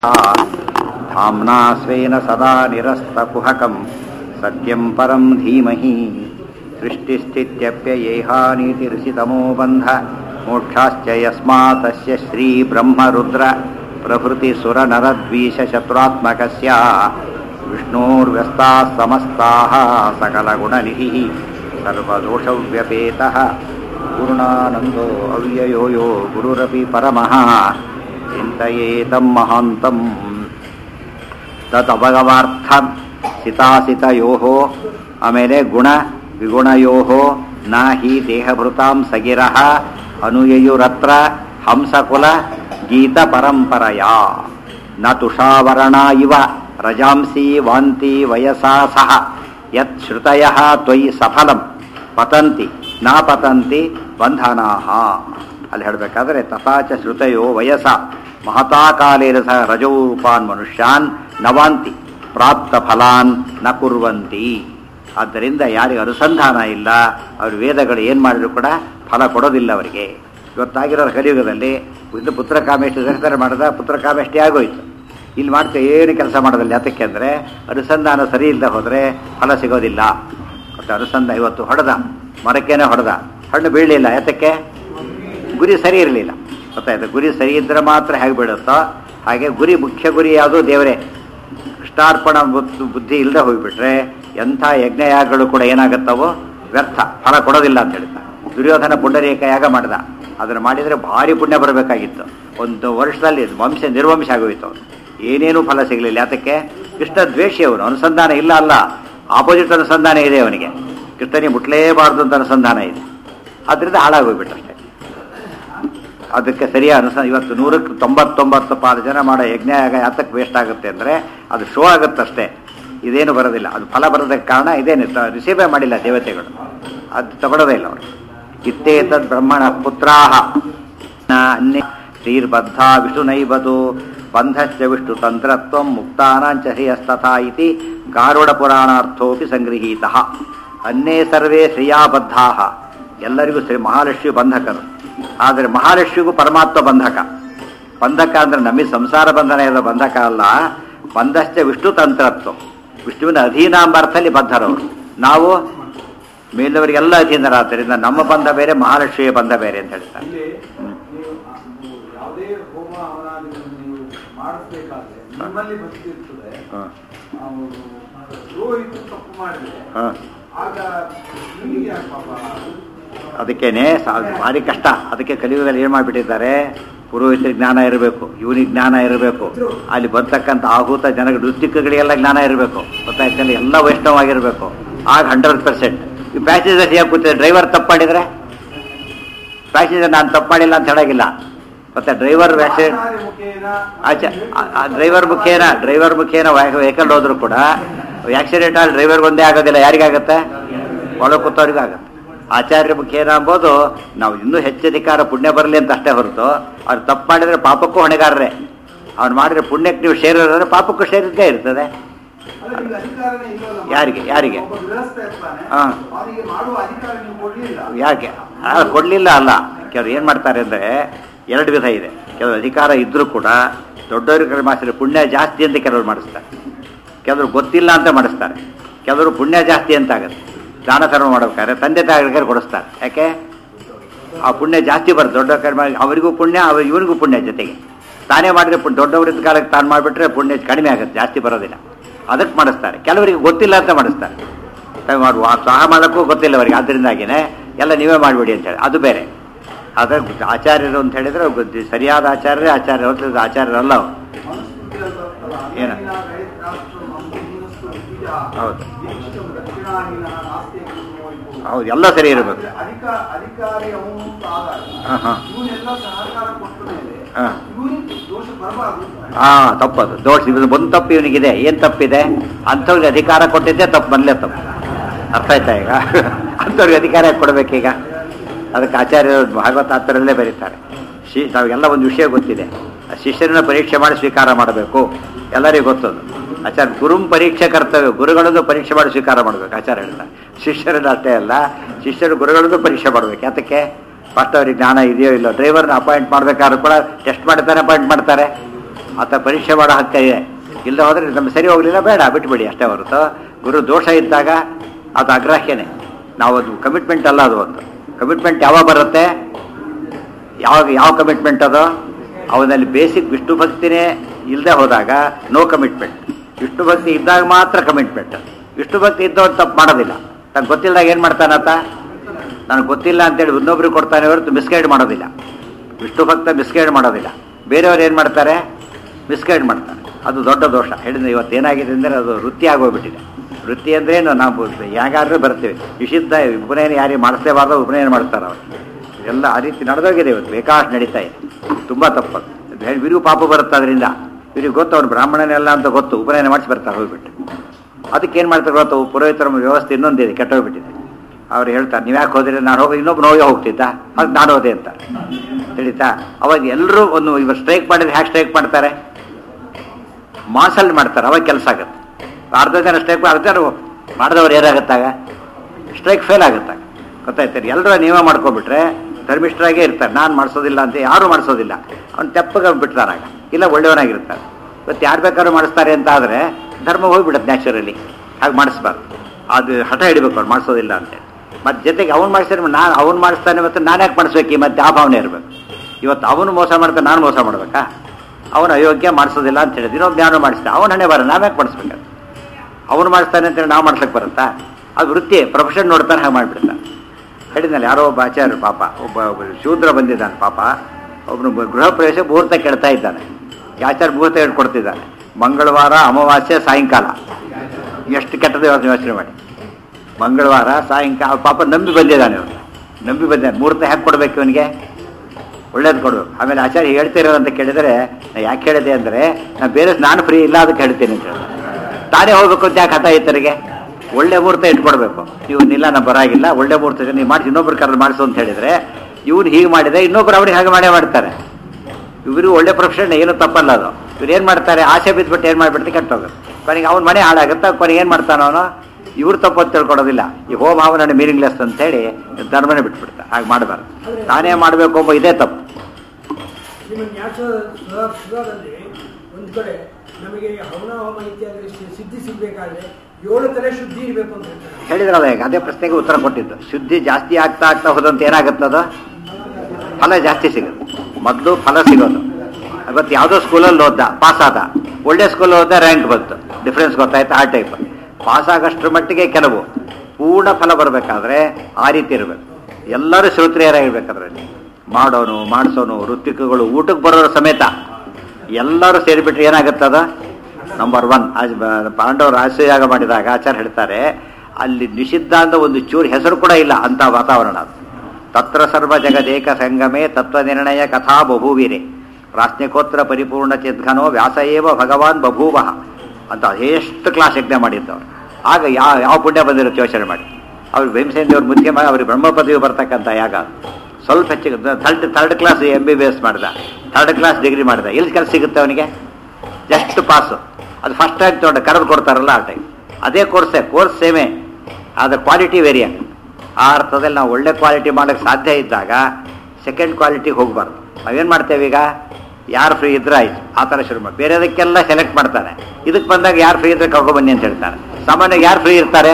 धाम्ना स्वेन सदा निरस्तकुहकं सत्यं परं धीमहि सृष्टिस्थित्यप्ययेहानीतिरुचितमो बन्ध मोक्षाश्च यस्मातस्य श्रीब्रह्मरुद्र प्रभृतिसुरनरद्वीषशत्रुरात्मकस्य विष्णोर्व्यस्ताः समस्ताः सकलगुणनिधिः सर्वदोषव्यपेतः पूर्णानन्दो अव्ययो यो गुरुरपि परमः ಚಿಂತೆಯೇತಂ ಮಹಾಂತಂ ತದವಗವಾರ್ಥಂ ಸಿತಾಸಿತಯೋ ಆಮೇಲೆ ಗುಣ ವಿಗುಣಯೋ ನ ಹಿ ದೇಹಭೃತಾಂ ಸಗಿರಃ ಅನುಯಯುರತ್ರ ಹಂಸಕುಲ ಗೀತ ಪರಂಪರೆಯ ನ ತುಷಾವರಣ ಇವ ರಜಾಂಸಿ ವಾಂತಿ ವಯಸಾ ಸಹ ಯತ್ ಶ್ರುತಯ ತ್ವಯಿ ಸಫಲಂ ಪತಂತಿ ನ ಪತಂತಿ ಬಂಧನಾಹ ಅಲ್ಲಿ ಹೇಳಬೇಕಾದ್ರೆ ತಥಾಚ ಶ್ರುತಯೋ ವಯಸ ಮಹತಾ ಕಾಲೇನ ಸಹ ರಜೋರೂಪಾನ್ ಮನುಷ್ಯಾನ್ ನವಾಂತಿ ಪ್ರಾಪ್ತ ಫಲಾನ್ ನ ಕುರ್ವಂತಿ ಆದ್ದರಿಂದ ಯಾರಿಗೆ ಅನುಸಂಧಾನ ಇಲ್ಲ ಅವರು ವೇದಗಳು ಏನು ಮಾಡಿದ್ರು ಕೂಡ ಫಲ ಕೊಡೋದಿಲ್ಲ ಅವರಿಗೆ ಇವತ್ತಾಗಿರೋ ಕಲಿಯುಗದಲ್ಲಿ ಇದು ಪುತ್ರ ಕಾಮೇಷ್ಟಿ ದರ್ಶನ ಮಾಡಿದ ಪುತ್ರ ಕಾಮೇಷ್ಟಿ ಆಗೋಯ್ತು ಇಲ್ಲಿ ಮಾಡ್ತಾ ಏನು ಕೆಲಸ ಮಾಡೋದಿಲ್ಲ ಯಾತಕ್ಕೆ ಅಂದರೆ ಅನುಸಂಧಾನ ಸರಿ ಇಲ್ಲದೆ ಹೋದರೆ ಫಲ ಸಿಗೋದಿಲ್ಲ ಮತ್ತು ಅನುಸಂಧಾನ ಇವತ್ತು ಹೊಡೆದ ಮರಕ್ಕೇನೆ ಹೊಡೆದ ಹಣ್ಣು ಬೀಳಲಿಲ್ಲ ಯಾತಕ್ಕೆ ಗುರಿ ಸರಿ ಇರಲಿಲ್ಲ ಗೊತ್ತಾಯ್ತು ಗುರಿ ಸರಿ ಇದ್ದರೆ ಮಾತ್ರ ಹೇಗೆ ಬೀಳುತ್ತೋ ಹಾಗೆ ಗುರಿ ಮುಖ್ಯ ಗುರಿ ಯಾವುದು ದೇವರೇ ಕೃಷ್ಣಾರ್ಪಣ ಬುದ್ಧಿ ಬುದ್ಧಿ ಇಲ್ಲದೆ ಹೋಗಿಬಿಟ್ರೆ ಎಂಥ ಯಜ್ಞಯಾಗಗಳು ಕೂಡ ಏನಾಗುತ್ತವೋ ವ್ಯರ್ಥ ಫಲ ಕೊಡೋದಿಲ್ಲ ಅಂತ ಹೇಳ್ತಾ ದುರ್ಯೋಧನ ಪುಂಡರೀಕ ಯಾಗ ಮಾಡ್ದ ಅದನ್ನು ಮಾಡಿದರೆ ಭಾರಿ ಪುಣ್ಯ ಬರಬೇಕಾಗಿತ್ತು ಒಂದು ವರ್ಷದಲ್ಲಿ ವಂಶ ನಿರ್ವಂಶ ಆಗೋಯ್ತು ಅವನು ಏನೇನೂ ಫಲ ಸಿಗಲಿಲ್ಲ ಯಾತಕ್ಕೆ ಕೃಷ್ಣ ದ್ವೇಷಿ ಅವನು ಅನುಸಂಧಾನ ಇಲ್ಲ ಅಲ್ಲ ಆಪೋಸಿಟ್ ಅನುಸಂಧಾನ ಇದೆ ಅವನಿಗೆ ಕೃಷ್ಣನಿಗೆ ಮುಟ್ಲೇಬಾರ್ದು ಅಂತ ಅನುಸಂಧಾನ ಇದೆ ಅದರಿಂದ ಹಾಳಾಗೋಗ್ಬಿಟ್ಟಷ್ಟೇ ಅದಕ್ಕೆ ಸರಿಯಾದ ಅನುಸಂಧಾನ ಇವತ್ತು ನೂರಕ್ಕೆ ತೊಂಬತ್ತೊಂಬತ್ತು ಪಾಲು ಜನ ಮಾಡೋ ಯಜ್ಞ ಯಾಗ ಯಾತಕ್ಕೆ ವೇಸ್ಟ್ ಆಗುತ್ತೆ ಅಂದರೆ ಅದು ಶೋ ಆಗುತ್ತಷ್ಟೇ ಇದೇನು ಬರೋದಿಲ್ಲ ಅದು ಫಲ ಬರೋದಕ್ಕೆ ಕಾರಣ ಇದೇನು ರಿಸೀವೇ ಮಾಡಿಲ್ಲ ದೇವತೆಗಳು ಅದು ತಗೊಳ್ಳೋದೇ ಇಲ್ಲ ಅವರು ಇತ್ತೇತದ್ ಬ್ರಹ್ಮಣ ಪುತ್ರಾಹ ಅನ್ಯ ಶ್ರೀರ್ಬದ್ಧ ವಿಷ್ಣುನೈಬದು ಬಂಧಶ್ಚ ವಿಷ್ಣು ತಂತ್ರತ್ವ ಮುಕ್ತಾನಾಂಚ ಶ್ರೇಯಸ್ತಥಾ ಇತಿ ಗಾರುಡ ಪುರಾಣಾರ್ಥೋಪಿ ಸಂಗೃಹೀತ ಅನ್ನೇ ಸರ್ವೇ ಶ್ರೇಯಾಬದ್ಧಾ ಎಲ್ಲರಿಗೂ ಶ್ರೀ ಮಹಾಲಕ್ಷ್ಮಿ ಬಂಧಕರು ಆದರೆ ಮಹಾಲಕ್ಷ್ಮಿಗೂ ಪರಮಾತ್ಮ ಬಂಧಕ ಬಂಧಕ ಅಂದ್ರೆ ನಮಗೆ ಸಂಸಾರ ಬಂಧನ ಇರೋ ಬಂಧಕ ಅಲ್ಲ ಬಂಧಶ್ಚ ವಿಷ್ಣು ತಂತ್ರತ್ವ ವಿಷ್ಣುವಿನ ಅಧೀನ ಎಂಬ ಅರ್ಥದಲ್ಲಿ ಬದ್ಧರವರು ನಾವು ಮೇಲವರಿಗೆಲ್ಲ ಅಧೀನರಾದ್ದರಿಂದ ನಮ್ಮ ಬಂಧ ಬೇರೆ ಮಹಾಲಕ್ಷ್ಮಿಯ ಬಂಧ ಬೇರೆ ಅಂತ ಹೇಳ್ತಾರೆ ಇಲ್ಲಿ ನೀವು ನೀವು ಯಾವುದೇ ಹೋಮ ಹವನಾದಿಗಳನ್ನು ನೀವು ಮಾಡಿಸ್ಬೇಕಾದ್ರೆ ನಿಮ್ಮಲ್ಲಿ ಭಕ್ತಿ ಇರ್ತದೆ ಹ, ನಾವು ರೋಹಿತ್ ತಪ್ಪು ಮಾಡಿದ್ರೆ ಹ. ಆಗ ನಿಮಗೆ ಯಾಕೆ ಪಾಪ ಅದಕ್ಕೇನೆ ಸಾ- ಭಾರಿ ಕಷ್ಟ ಅದಕ್ಕೆ ಕಲಿಯುಗದಲ್ಲಿ ಏನು ಮಾಡಿಬಿಟ್ಟಿದ್ದಾರೆ ಪುರೋಹಿತರಿಗೆ ಜ್ಞಾನ ಇರಬೇಕು ಇವನಿಗೆ ಜ್ಞಾನ ಇರಬೇಕು ಅಲ್ಲಿ ಬರ್ತಕ್ಕಂಥ ಆಹೂತ ಜನಗಳ ಋತಿಕಗಳಿಗೆಲ್ಲ ಜ್ಞಾನ ಇರಬೇಕು ಗೊತ್ತಾಯ್ತಲ್ಲ ಎಲ್ಲ ವೈಷ್ಣವಾಗಿರಬೇಕು ಆಗ ಹಂಡ್ರೆಡ್ ಪರ್ಸೆಂಟ್ ಈ ಪ್ಯಾಸೆಂಜರ್ ಹೇಗೆ ಕೂತಿದೆ ಡ್ರೈವರ್ ತಪ್ಪು ಮಾಡಿದರೆ ಪ್ಯಾಸೆಂಜರ್ ನಾನು ತಪ್ಪು ಮಾಡಿಲ್ಲ ಅಂತ ಹೇಳಾಗಿಲ್ಲ ಮತ್ತೆ ಡ್ರೈವರ್ ವ್ಯಾಕ್ಸಿಡೆಂಟ್ ಆಚಾರ್ಯ ಮುಖೇನ ಆಚೆ ಡ್ರೈವರ್ ಮುಖೇನ ಡ್ರೈವರ್ ಮುಖೇನ ವೆಹಿಕಲ್ ಹೋದ್ರು ಕೂಡ ಆಕ್ಸಿಡೆಂಟ್ ಆಗಿ ಡ್ರೈವರ್ಗೆ ಒಂದೇ ಆಗೋದಿಲ್ಲ ಯಾರಿಗಾಗತ್ತೆ ಒಳಗೆ ಕೂತವ್ರಿಗೂ ಆಗುತ್ತೆ ಆಚಾರ್ಯ ಮುಖೇನ ಅಂಬೋದು ನಾವು ಇನ್ನೂ ಹೆಚ್ಚು ಅಧಿಕಾರ ಪುಣ್ಯ ಬರಲಿ ಅಂತ ಅಷ್ಟೇ ಹೊರತು ಅವ್ರು ತಪ್ಪು ಮಾಡಿದ್ರೆ ಪಾಪಕ್ಕೂ ಹೊಣೆಗಾರರೇ ಅವ್ನು ಮಾಡಿದ್ರೆ ಪುಣ್ಯಕ್ಕೆ ನೀವು ಶೇರ್ ಇರೋದ್ರೆ ಪಾಪಕ್ಕೂ ಶೇರ್ ಇದ್ದೇ ಇರ್ತದೆ ಅಲ್ಲ ನಿಮ್ಗೆ ಅಧಿಕಾರನೇ ಇಲ್ಲವಲ್ಲ ಯಾರಿಗೆ? ಯಾರಿಗೆ? ಒಬ್ಬ ಗೃಹಸ್ಥ ಇರ್ತಾನೆ ಹಾ. ಅವನಿಗೆ ಮಾಡುವ ಅಧಿಕಾರ ನೀವು ಕೊಡ್ಲಿಲ್ಲ ಯಾಕೆ ಆ, ಕೊಡ್ಲಿಲ್ಲ ಅಲ್ಲ ಕೆಲವ್ರು ಏನು ಮಾಡ್ತಾರೆ ಅಂದರೆ ಎರಡು ವಿಧ ಇದೆ ಕೆಲವು ಅಧಿಕಾರ ಇದ್ದರೂ ಕೂಡ ದೊಡ್ಡವ್ರಿಗೆ ಮಾಡಿಸಿದ್ರೆ ಪುಣ್ಯ ಜಾಸ್ತಿ ಅಂತ ಕೆಲವರು ಮಾಡಿಸ್ತಾರೆ ಕೆಲವರು ಗೊತ್ತಿಲ್ಲ ಅಂತ ಮಾಡಿಸ್ತಾರೆ ಕೆಲವರು ಪುಣ್ಯ ಜಾಸ್ತಿ ಅಂತ ಆಗುತ್ತೆ ದಾನ ಧರ್ಮ ಮಾಡ್ಬೇಕಾದ್ರೆ ತಂದೆ ತಾಯಿಗಳಿಗೆ ಕೊಡಿಸ್ತಾರೆ ಯಾಕೆ ಆ ಪುಣ್ಯ ಜಾಸ್ತಿ ಬರುತ್ತೆ ದೊಡ್ಡ ಕಡಿಮೆ ಅವರಿಗೂ ಪುಣ್ಯ ಅವ್ರ ಇವನಿಗೂ ಪುಣ್ಯ ಜೊತೆಗೆ ತಾನೇ ಮಾಡಿದ್ರೆ ಪುಣ್ಯ ದೊಡ್ಡವರಿದ್ದ ಕಾಲಕ್ಕೆ ತಾನು ಮಾಡಿಬಿಟ್ರೆ ಪುಣ್ಯ ಕಡಿಮೆ ಆಗುತ್ತೆ ಜಾಸ್ತಿ ಬರೋದಿಲ್ಲ ಅದಕ್ಕೆ ಮಾಡಿಸ್ತಾರೆ ಕೆಲವರಿಗೆ ಗೊತ್ತಿಲ್ಲ ಅಂತ ಮಾಡಿಸ್ತಾರೆ ತಾವು ಮಾಡುವ ಆ ಸಹ ಮಾಡೋಕ್ಕೂ ಗೊತ್ತಿಲ್ಲ ಅವರಿಗೆ ಆದ್ದರಿಂದಾಗಿನೇ ಎಲ್ಲ ನೀವೇ ಮಾಡಿಬಿಡಿ ಅಂತ ಹೇಳಿ ಅದು ಬೇರೆ ಆದರೆ ಆಚಾರ್ಯರು ಅಂತ ಹೇಳಿದ್ರೆ ಗೊತ್ತಿ- ಸರಿಯಾದ ಆಚಾರ್ಯರೇ ಆಚಾರ್ಯ ಹೊರತು ಆಚಾರ್ಯರಲ್ಲ ಅವರು ಮನುಸ್ಮೃತಿಯಲ್ಲಿ ಬರ್ತಲ್ಲ, ಏನು? ಅನ್ಯೇನ ಗೈತ್ರಾಷ್ಟ್ರಂ ಅಂಬುಧೀನಸ್ತು ವಿದ್ಯಾ, ಹೌದು. ದೀಕ್ಷಿತಂ ದಕ್ಷಿಣಾಹೀನಃ ನಾಸ್ತಿ ಕುಸುಮೋ ವಿಭೋ. ಹೌದು ಎಲ್ಲ ಸರಿ ಇರಬೇಕು ಅಧಿಕ ಅಧಿಕಾರಿ ಅವನು ಅಂತ ಆದಾಗ ಹಾ, ಹಾ. ಇವನೆಲ್ಲ ಸಹಕಾರ ಕೊಟ್ಟ ಮೇಲೆ ಹಾ. ಇವನಿಗೆ ದೋಷ ಬರಬಾರದು ಹಾಂ ತಪ್ಪದು ದೋಷ ಇದು ಒಂದು ತಪ್ಪು ಇವನಿಗಿದೆ ಏನು ತಪ್ಪಿದೆ ಅಂಥವ್ರಿಗೆ ಅಧಿಕಾರ ಕೊಟ್ಟಿದ್ದೆ ತಪ್ಪು ಮೊದಲೇ ತಪ್ಪು ಅರ್ಥ ಆಯ್ತಾ ಈಗ ಅಂಥವ್ರಿಗೆ ಅಧಿಕಾರ ಯಾಕೆ ಕೊಡಬೇಕೀಗ ಅದಕ್ಕೆ ಆಚಾರ್ಯರು ಭಾಗವತ ಹತ್ತರಲ್ಲೇ ಬರೀತಾರೆ ಶಿ ನಾವೆಲ್ಲ ಒಂದು ವಿಷಯ ಗೊತ್ತಿದೆ ಆ ಶಿಷ್ಯರನ್ನ ಪರೀಕ್ಷೆ ಮಾಡಿ ಸ್ವೀಕಾರ ಮಾಡಬೇಕು ಎಲ್ಲರಿಗೂ ಗೊತ್ತದು ಆಚಾರ್ಯ ಗುರುಂ ಪರೀಕ್ಷೆ ಕರ್ತವ್ಯ ಗುರುಗಳದ್ದು ಪರೀಕ್ಷೆ ಮಾಡಿ ಸ್ವೀಕಾರ ಮಾಡಬೇಕು ಆಚಾರ್ಯ ಹೇಳ್ತಾರೆ ಶಿಷ್ಯರನ್ನ ಅಷ್ಟೇ ಅಲ್ಲ ಶಿಷ್ಯರು ಗುರುಗಳದ್ದು ಪರೀಕ್ಷೆ ಮಾಡಬೇಕು ಯಾತಕ್ಕೆ ಫಸ್ಟ್ ಅವ್ರಿಗೆ ಜ್ಞಾನ ಇದೆಯೋ ಇಲ್ಲೋ ಡ್ರೈವರ್ನ ಅಪಾಯಿಂಟ್ ಮಾಡ್ಬೇಕಾದ್ರೂ ಕೂಡ ಟೆಸ್ಟ್ ಮಾಡ್ತಾನೆ ಅಪಾಯಿಂಟ್ ಮಾಡ್ತಾರೆ ಆತ ಪರೀಕ್ಷೆ ಮಾಡೋ ಹಕ್ಕ ಇದೆ ಇಲ್ಲ ಹೋದ್ರೆ ನಮ್ಗೆ ಸರಿ ಹೋಗಲಿಲ್ಲ ಬೇಡ ಬಿಟ್ಬಿಡಿ ಅಷ್ಟೇ ಹೊರತು ಗುರು ದೋಷ ಇದ್ದಾಗ ಅದು ಅಗ್ರಾಹ್ಯನೇ ನಾವು ಅದು ಕಮಿಟ್ಮೆಂಟ್ ಅಲ್ಲ ಅದು ಒಂದು ಕಮಿಟ್ಮೆಂಟ್ ಯಾವಾಗ ಬರುತ್ತೆ ಯಾವಾಗ ಯಾವ ಕಮಿಟ್ಮೆಂಟ್ ಅದು ಅವನಲ್ಲಿ ಬೇಸಿಕ್ ವಿಷ್ಣು ಭಕ್ತಿನೇ ಇಲ್ಲದೆ ಹೋದಾಗ ನೋ ಕಮಿಟ್ಮೆಂಟ್ ವಿಷ್ಣು ಭಕ್ತಿ ಇದ್ದಾಗ ಮಾತ್ರ ಕಮಿಟ್ಮೆಂಟ್ ವಿಷ್ಣು ಭಕ್ತಿ ಇದ್ದವ್ರು ತಪ್ಪು ಮಾಡೋದಿಲ್ಲ ನಂಗೆ ಗೊತ್ತಿಲ್ಲದಾಗ ಏನು ಮಾಡ್ತಾನತ್ತ ನನಗೆ ಗೊತ್ತಿಲ್ಲ ಅಂತೇಳಿ ಇನ್ನೊಬ್ರಿಗೆ ಕೊಡ್ತಾನೆ ಹೊರತು ಮಿಸ್ಗೈಡ್ ಮಾಡೋದಿಲ್ಲ ವಿಷ್ಣು ಭಕ್ತ ಮಿಸ್ಗೈಡ್ ಮಾಡೋದಿಲ್ಲ ಬೇರೆಯವ್ರು ಏನು ಮಾಡ್ತಾರೆ ಮಿಸ್ಗೈಡ್ ಮಾಡ್ತಾರೆ ಅದು ದೊಡ್ಡ ದೋಷ ಹೇಳಿದ್ರೆ ಇವತ್ತು ಏನಾಗಿದೆ ಅಂದರೆ ಅದು ವೃತ್ತಿ ಆಗೋಗ್ಬಿಟ್ಟಿದೆ ವೃತ್ತಿ ಅಂದ್ರೆ ಏನು ನಾವು ಯಾಗಾದ್ರೂ ಬರ್ತೀವಿ ನಿಷಿದ್ಧ ಉಪನಯನ ಯಾರಿಗೆ ಮಾಡಿಸಲೇಬಾರ್ದು ಉಪನಯನ ಮಾಡ್ತಾರೆ ಅವರು ಎಲ್ಲ ಆ ರೀತಿ ನಡೆದೋಗಿದೆ ಇವತ್ತು ಬೇಕಾಷ್ಟು ನಡೀತಾ ಇದೆ ತುಂಬ ತಪ್ಪದು ವಿರಿಗೂ ಪಾಪ ಬರುತ್ತೆ ಅದರಿಂದ ಇವ್ರಿಗೆ ಗೊತ್ತು ಅವ್ರು ಬ್ರಾಹ್ಮಣನೆಲ್ಲ ಅಂತ ಗೊತ್ತು ಉಪನಯನ ಮಾಡಿಸಿ ಬರ್ತಾರೆ ಹೋಗ್ಬಿಟ್ಟು ಅದಕ್ಕೆ ಏನು ಮಾಡ್ತಾರೆ ಗೊತ್ತು ಪುರೋಹಿತರ ವ್ಯವಸ್ಥೆ ಇನ್ನೊಂದಿದೆ ಕೆಟ್ಟೋಗ್ಬಿಟ್ಟಿದೆ ಅವ್ರು ಹೇಳ್ತಾರೆ ನೀವು ಯಾಕೆ ಹೋದ್ರೆ ನಾನು ಹೋಗಿ ಇನ್ನೊಬ್ಬ ನೋವೇ ಹೋಗ್ತಿದ್ದ ಅದು ನಾನು ಹೋದೆ ಅಂತ ತಿಳಿತಾ ಅವಾಗ ಎಲ್ಲರೂ ಒಂದು ಇವಾಗ ಸ್ಟ್ರೈಕ್ ಮಾಡಿದ್ರೆ ಹ್ಯಾಕ್ ಸ್ಟ್ರೈಕ್ ಮಾಡ್ತಾರೆ ಮಾಸಲ್ಲಿ ಮಾಡ್ತಾರೆ ಅವಾಗ ಕೆಲಸ ಆಗುತ್ತೆ ಅರ್ಧ ಜನ ಸ್ಟ್ರೈಕ್ ಅರ್ಧ ಜನ ಮಾಡಿದವ್ರು ಏನಾಗುತ್ತಾಗ ಸ್ಟ್ರೈಕ್ ಫೇಲ್ ಆಗುತ್ತಾಗ ಗೊತ್ತಾಯ್ತಾರೆ ಎಲ್ಲರೂ ನೀವೇ ಮಾಡ್ಕೊಬಿಟ್ರೆ ಧರ್ಮಿಷ್ಠರಾಗೇ ಇರ್ತಾರೆ ನಾನು ಮಾಡಿಸೋದಿಲ್ಲ ಅಂತ ಯಾರೂ ಮಾಡಿಸೋದಿಲ್ಲ ಅವ್ನು ತೆಪ್ಪಗೆ ಬಿಡ್ತಾರಾಗ ಇಲ್ಲ ಒಳ್ಳೆಯವನಾಗಿರ್ತಾರೆ ಇವತ್ತು ಯಾರು ಬೇಕಾದ್ರೂ ಮಾಡಿಸ್ತಾರೆ ಅಂತ ಆದರೆ ಧರ್ಮ ಹೋಗ್ಬಿಡುತ್ತೆ ನ್ಯಾಚುರಲಿ ಹಾಗೆ ಮಾಡಿಸ್ಬಾರ್ದು ಅದು ಹಠ ಹಿಡಿಬೇಕು ಅವ್ರು ಮಾಡಿಸೋದಿಲ್ಲ ಅಂತೇಳಿ ಮತ್ತು ಜೊತೆಗೆ ಅವ್ನು ಮಾಡಿಸಿದ್ರೆ ನಾನು ಅವ್ನು ಮಾಡಿಸ್ತಾನೆ ಮತ್ತು ನಾನು ಯಾಕೆ ಮಾಡಿಸ್ಬೇಕು ಈ ಮತ್ತೆ ಆ ಭಾವನೆ ಇರಬೇಕು ಇವತ್ತು ಅವನು ಮೋಸ ಮಾಡ್ತಾನೆ ನಾನು ಮೋಸ ಮಾಡ್ಬೇಕಾ ಅವನು ಅಯೋಗ್ಯ ಮಾಡಿಸೋದಿಲ್ಲ ಅಂತ ಹೇಳಿದ್ರು ಇನ್ನೊಬ್ಬ ಯಾರು ಮಾಡಿಸ್ತಾನೆ ಅವನ ಹಣೆ ಬರ ನಾವ್ಯಾಕೆ ಮಾಡಿಸ್ಬೇಕು ಅವನು ಮಾಡಿಸ್ತಾನೆ ಅಂತೇಳಿ ನಾವು ಮಾಡ್ಸಕ್ಕೆ ಬರುತ್ತಾ ಅದು ವೃತ್ತಿ ಪ್ರೊಫೆಷನ್ ನೋಡ್ತಾನೆ ಹಾಗೆ ಮಾಡಿಬಿಡ್ತಾನೆ ಹೇಳಿದ್ನಲ್ಲ ಯಾರೋ ಒಬ್ಬ ಆಚಾರ್ಯ ಪಾಪ ಒಬ್ಬ ಒಬ್ಬ ಶೂದ್ರ ಬಂದಿದ್ದಾನೆ ಪಾಪ ಒಬ್ಬನು ಗೃಹ ಪ್ರವೇಶ ಮುಹೂರ್ತ ಕೆಡ್ತಾ ಇದ್ದಾನೆ ಈ ಆಚಾರ್ಯ ಮುಹೂರ್ತ ಹೇಳ್ಕೊಡ್ತಿದ್ದಾನೆ ಮಂಗಳವಾರ ಅಮಾವಾಸ್ಯೆ ಸಾಯಂಕಾಲ ಎಷ್ಟು ಕೆಟ್ಟದ ಯೋಚನೆ ಯೋಚನೆ ಮಾಡಿ ಮಂಗಳವಾರ ಸಾಯಂಕಾಲ ಪಾಪ ನಂಬಿ ಬಂದಿದ್ದಾನೆ ಅವನು ನಂಬಿ ಬಂದಿದ್ದಾನೆ ಮುಹೂರ್ತ ಹೇಗೆ ಕೊಡ್ಬೇಕು ಇವನಿಗೆ ಒಳ್ಳೇದು ಕೊಡಬೇಕು ಆಮೇಲೆ ಆಚಾರ್ಯ ಹೇಳ್ತಿರೋ ಅಂತ ಕೇಳಿದರೆ ನಾ ಯಾಕೆ ಹೇಳಿದೆ ಅಂದರೆ ನಾನು ಬೇರೆ ನಾನು ಫ್ರೀ ಇಲ್ಲ ಅದಕ್ಕೆ ಹೇಳ್ತೀನಿ ಅಂತ ಹೇಳಿದೆ ತಾನೇ ಹೋಗ್ಬೇಕು ಅಂತ ಯಾಕೆ ಹಠ ಇತ್ತರಿಗೆ ಒಳ್ಳೆ ಮುಹೂರ್ತ ಇಟ್ಕೊಡ್ಬೇಕು ನೀವು ಇಲ್ಲ ನಾ ಬರಾಗಿಲ್ಲ ಒಳ್ಳೆ ಮುಹೂರ್ತ ನೀವು ಮಾಡಿಸಿ ಇನ್ನೊಬ್ರು ಕರೆದು ಮಾಡಿಸು ಅಂತ ಹೇಳಿದ್ರೆ ಇವ್ನು ಹೀಗೆ ಮಾಡಿದೆ ಇನ್ನೊಬ್ರು ಅವ್ರಿಗೆ ಹಾಗೆ ಮಾಡೇ ಮಾಡ್ತಾರೆ ಇವರು ಒಳ್ಳೆ ಪ್ರೊಫೆಷನ್ ಏನು ತಪ್ಪಲ್ಲ ಅದು ಇವ್ರು ಏನು ಮಾಡ್ತಾರೆ ಆಸೆ ಬಿದ್ದುಬಿಟ್ಟು ಏನು ಮಾಡಿಬಿಡ್ತಾರೆ ಕೆಟ್ಟೋಗುತ್ತೆ ಕೊನೆಗೆ ಅವ್ನ ಮನೆ ಹಾಳಾಗುತ್ತೆ ಕೊನೆಗೆ ಏನು ಮಾಡ್ತಾನ ಅವನು ಇವ್ರು ತಪ್ಪು ಅಂತ ತಿಳ್ಕೊಡೋದಿಲ್ಲ ಈ ಹೋಮ ಅವನ ಮೀನಿಂಗ್ಲೆಸ್ ಅಂತೇಳಿ ಧರ್ಮನೇ ಬಿಟ್ಬಿಡ್ತಾರೆ ಹಾಗೆ ಮಾಡಬಾರ್ದು ತಾನೇ ಮಾಡಬೇಕು ಒಬ್ಬ ಇದೇ ತಪ್ಪು ನಿಮ್ಮ ನ್ಯಾಸ ಸುಧಾ ಸುಧಾದಲ್ಲಿ ಒಂದು ಕಡೆ ನಮಗೆ ಹವನ ಹೋಮ ಇತ್ಯಾದಿ ಸಿ- ಸಿದ್ಧಿ ಸಿಗ್ಬೇಕಾದ್ರೆ ಏಳು ತಲೆ ಶುದ್ಧಿ ಇರಬೇಕು ಅಂತ ಹೇಳ್ತಾರೆ ಹೇಳಿದ್ರಲ್ಲ ಈಗ ಅದೇ ಪ್ರಶ್ನೆಗೆ ಉತ್ತರ ಕೊಟ್ಟಿದ್ದು ಶುದ್ಧಿ ಜಾಸ್ತಿ ಆಗ್ತಾ ಆಗ್ತಾ ಹೋದಂತ ಏನಾಗುತ್ತದ ಫಲ ಜಾಸ್ತಿ ಸಿಗುತ್ತೆ ಮೊದಲು ಫಲ ಸಿಗೋದು ಇವತ್ತು ಯಾವುದೋ ಸ್ಕೂಲಲ್ಲಿ ಓದ್ದ ಪಾಸ್ ಆದ ಒಳ್ಳೆ ಸ್ಕೂಲ್ ಓದ್ದ ರ್ಯಾಂಕ್ ಬಂತು ಡಿಫ್ರೆನ್ಸ್ ಗೊತ್ತಾಯ್ತು ಆ ಟೈಪ್ ಪಾಸ್ ಆಗೋಷ್ಟ್ರ ಮಟ್ಟಿಗೆ ಕೆಲವು ಪೂರ್ಣ ಫಲ ಬರಬೇಕಾದ್ರೆ ಆ ರೀತಿ ಇರಬೇಕು ಎಲ್ಲರೂ ಶ್ರೋತ್ರಿಯರಾಗಿರ್ಬೇಕು ಅದರಲ್ಲಿ ಮಾಡೋನು ಮಾಡಿಸೋನು ಋತ್ವಿಕಗಳು ಊಟಕ್ಕೆ ಬರೋರು ಸಮೇತ ಎಲ್ಲರೂ ಸೇರಿಬಿಟ್ರೆ ಏನಾಗುತ್ತದ ನಂಬರ್ ಒನ್ ಪಾಂಡವರು ರಾಜಸಯಾಗ ಮಾಡಿದಾಗ ಆಚಾರ್ಯ ಹೇಳ್ತಾರೆ ಅಲ್ಲಿ ನಿಷಿದ್ಧ ಅಂತ ಒಂದು ಚೂರು ಹೆಸರು ಕೂಡ ಇಲ್ಲ ಅಂತ ವಾತಾವರಣ ಅದು ತತ್ರ ಸರ್ವ ಜಗದೇಕ ಸಂಗಮೇ ತತ್ವ ನಿರ್ಣಯ ಕಥಾ ಬಭೂವಿರೆ ಪ್ರಾಶ್ನಿಕೋತ್ರ ಪರಿಪೂರ್ಣ ಚಿದ್ಘನೋ ವ್ಯಾಸ ಏವ ಭಗವಾನ್ ಬಭೂವ ಅಂತ ಎಷ್ಟು ಕ್ಲಾಸ್ ಯಜ್ಞ ಮಾಡಿದ್ದವ್ರು ಆಗ ಯಾವ ಯಾವ ಪುಣ್ಯ ಬಂದಿರುತ್ತೆ ಯೋಚನೆ ಮಾಡಿ ಅವ್ರು ಭೀಮಸೇನ ದೇವ್ರ ಮುಖ್ಯ ಮಾಡಿ ಅವ್ರಿಗೆ ಬ್ರಹ್ಮ ಪದವಿ ಬರ್ತಕ್ಕಂಥ ಯಾಗ ಅದು. ಸ್ವಲ್ಪ ಹೆಚ್ಚಿಗೆ third third class M B B S ಮಾಡ್ದ ಥರ್ಡ್ ಕ್ಲಾಸ್ ಡಿಗ್ರಿ ಮಾಡ್ದ ಎಲ್ಲಿ ಕೆಲಸ ಸಿಗುತ್ತೆ ಅವನಿಗೆ ಜಸ್ಟ್ ಪಾಸು ಅದು ಫಸ್ಟ್ ಟೈಮ್ ತೊಗೊಂಡ ಕರೆದು ಕೊಡ್ತಾರಲ್ಲ ಆ ಟೈಮ್ ಅದೇ ಕೋರ್ಸೇ ಕೋರ್ಸ್ ಸೇಮೇ ಆದರೆ ಕ್ವಾಲಿಟಿ ವೇರಿ ಆಗುತ್ತೆ ಆ ಅರ್ಥದಲ್ಲಿ ನಾವು ಒಳ್ಳೆ ಕ್ವಾಲಿಟಿ ಮಾಡೋಕ್ಕೆ ಸಾಧ್ಯ ಇದ್ದಾಗ ಸೆಕೆಂಡ್ ಕ್ವಾಲಿಟಿಗೆ ಹೋಗಬಾರ್ದು ನಾವೇನು ಮಾಡ್ತೇವೆ ಈಗ ಯಾರು ಫ್ರೀ ಇದ್ರೆ ಆಯ್ತು ಆ ಥರ ಶುರು ಮಾಡಿ ಬೇರೆದಕ್ಕೆಲ್ಲ ಸೆಲೆಕ್ಟ್ ಮಾಡ್ತಾರೆ ಇದಕ್ಕೆ ಬಂದಾಗ ಯಾರು ಫ್ರೀ ಇದ್ರೆ ಕರ್ಕೊಬನ್ನಿ ಅಂತ ಹೇಳ್ತಾರೆ ಸಾಮಾನ್ಯ ಯಾರು ಫ್ರೀ ಇರ್ತಾರೆ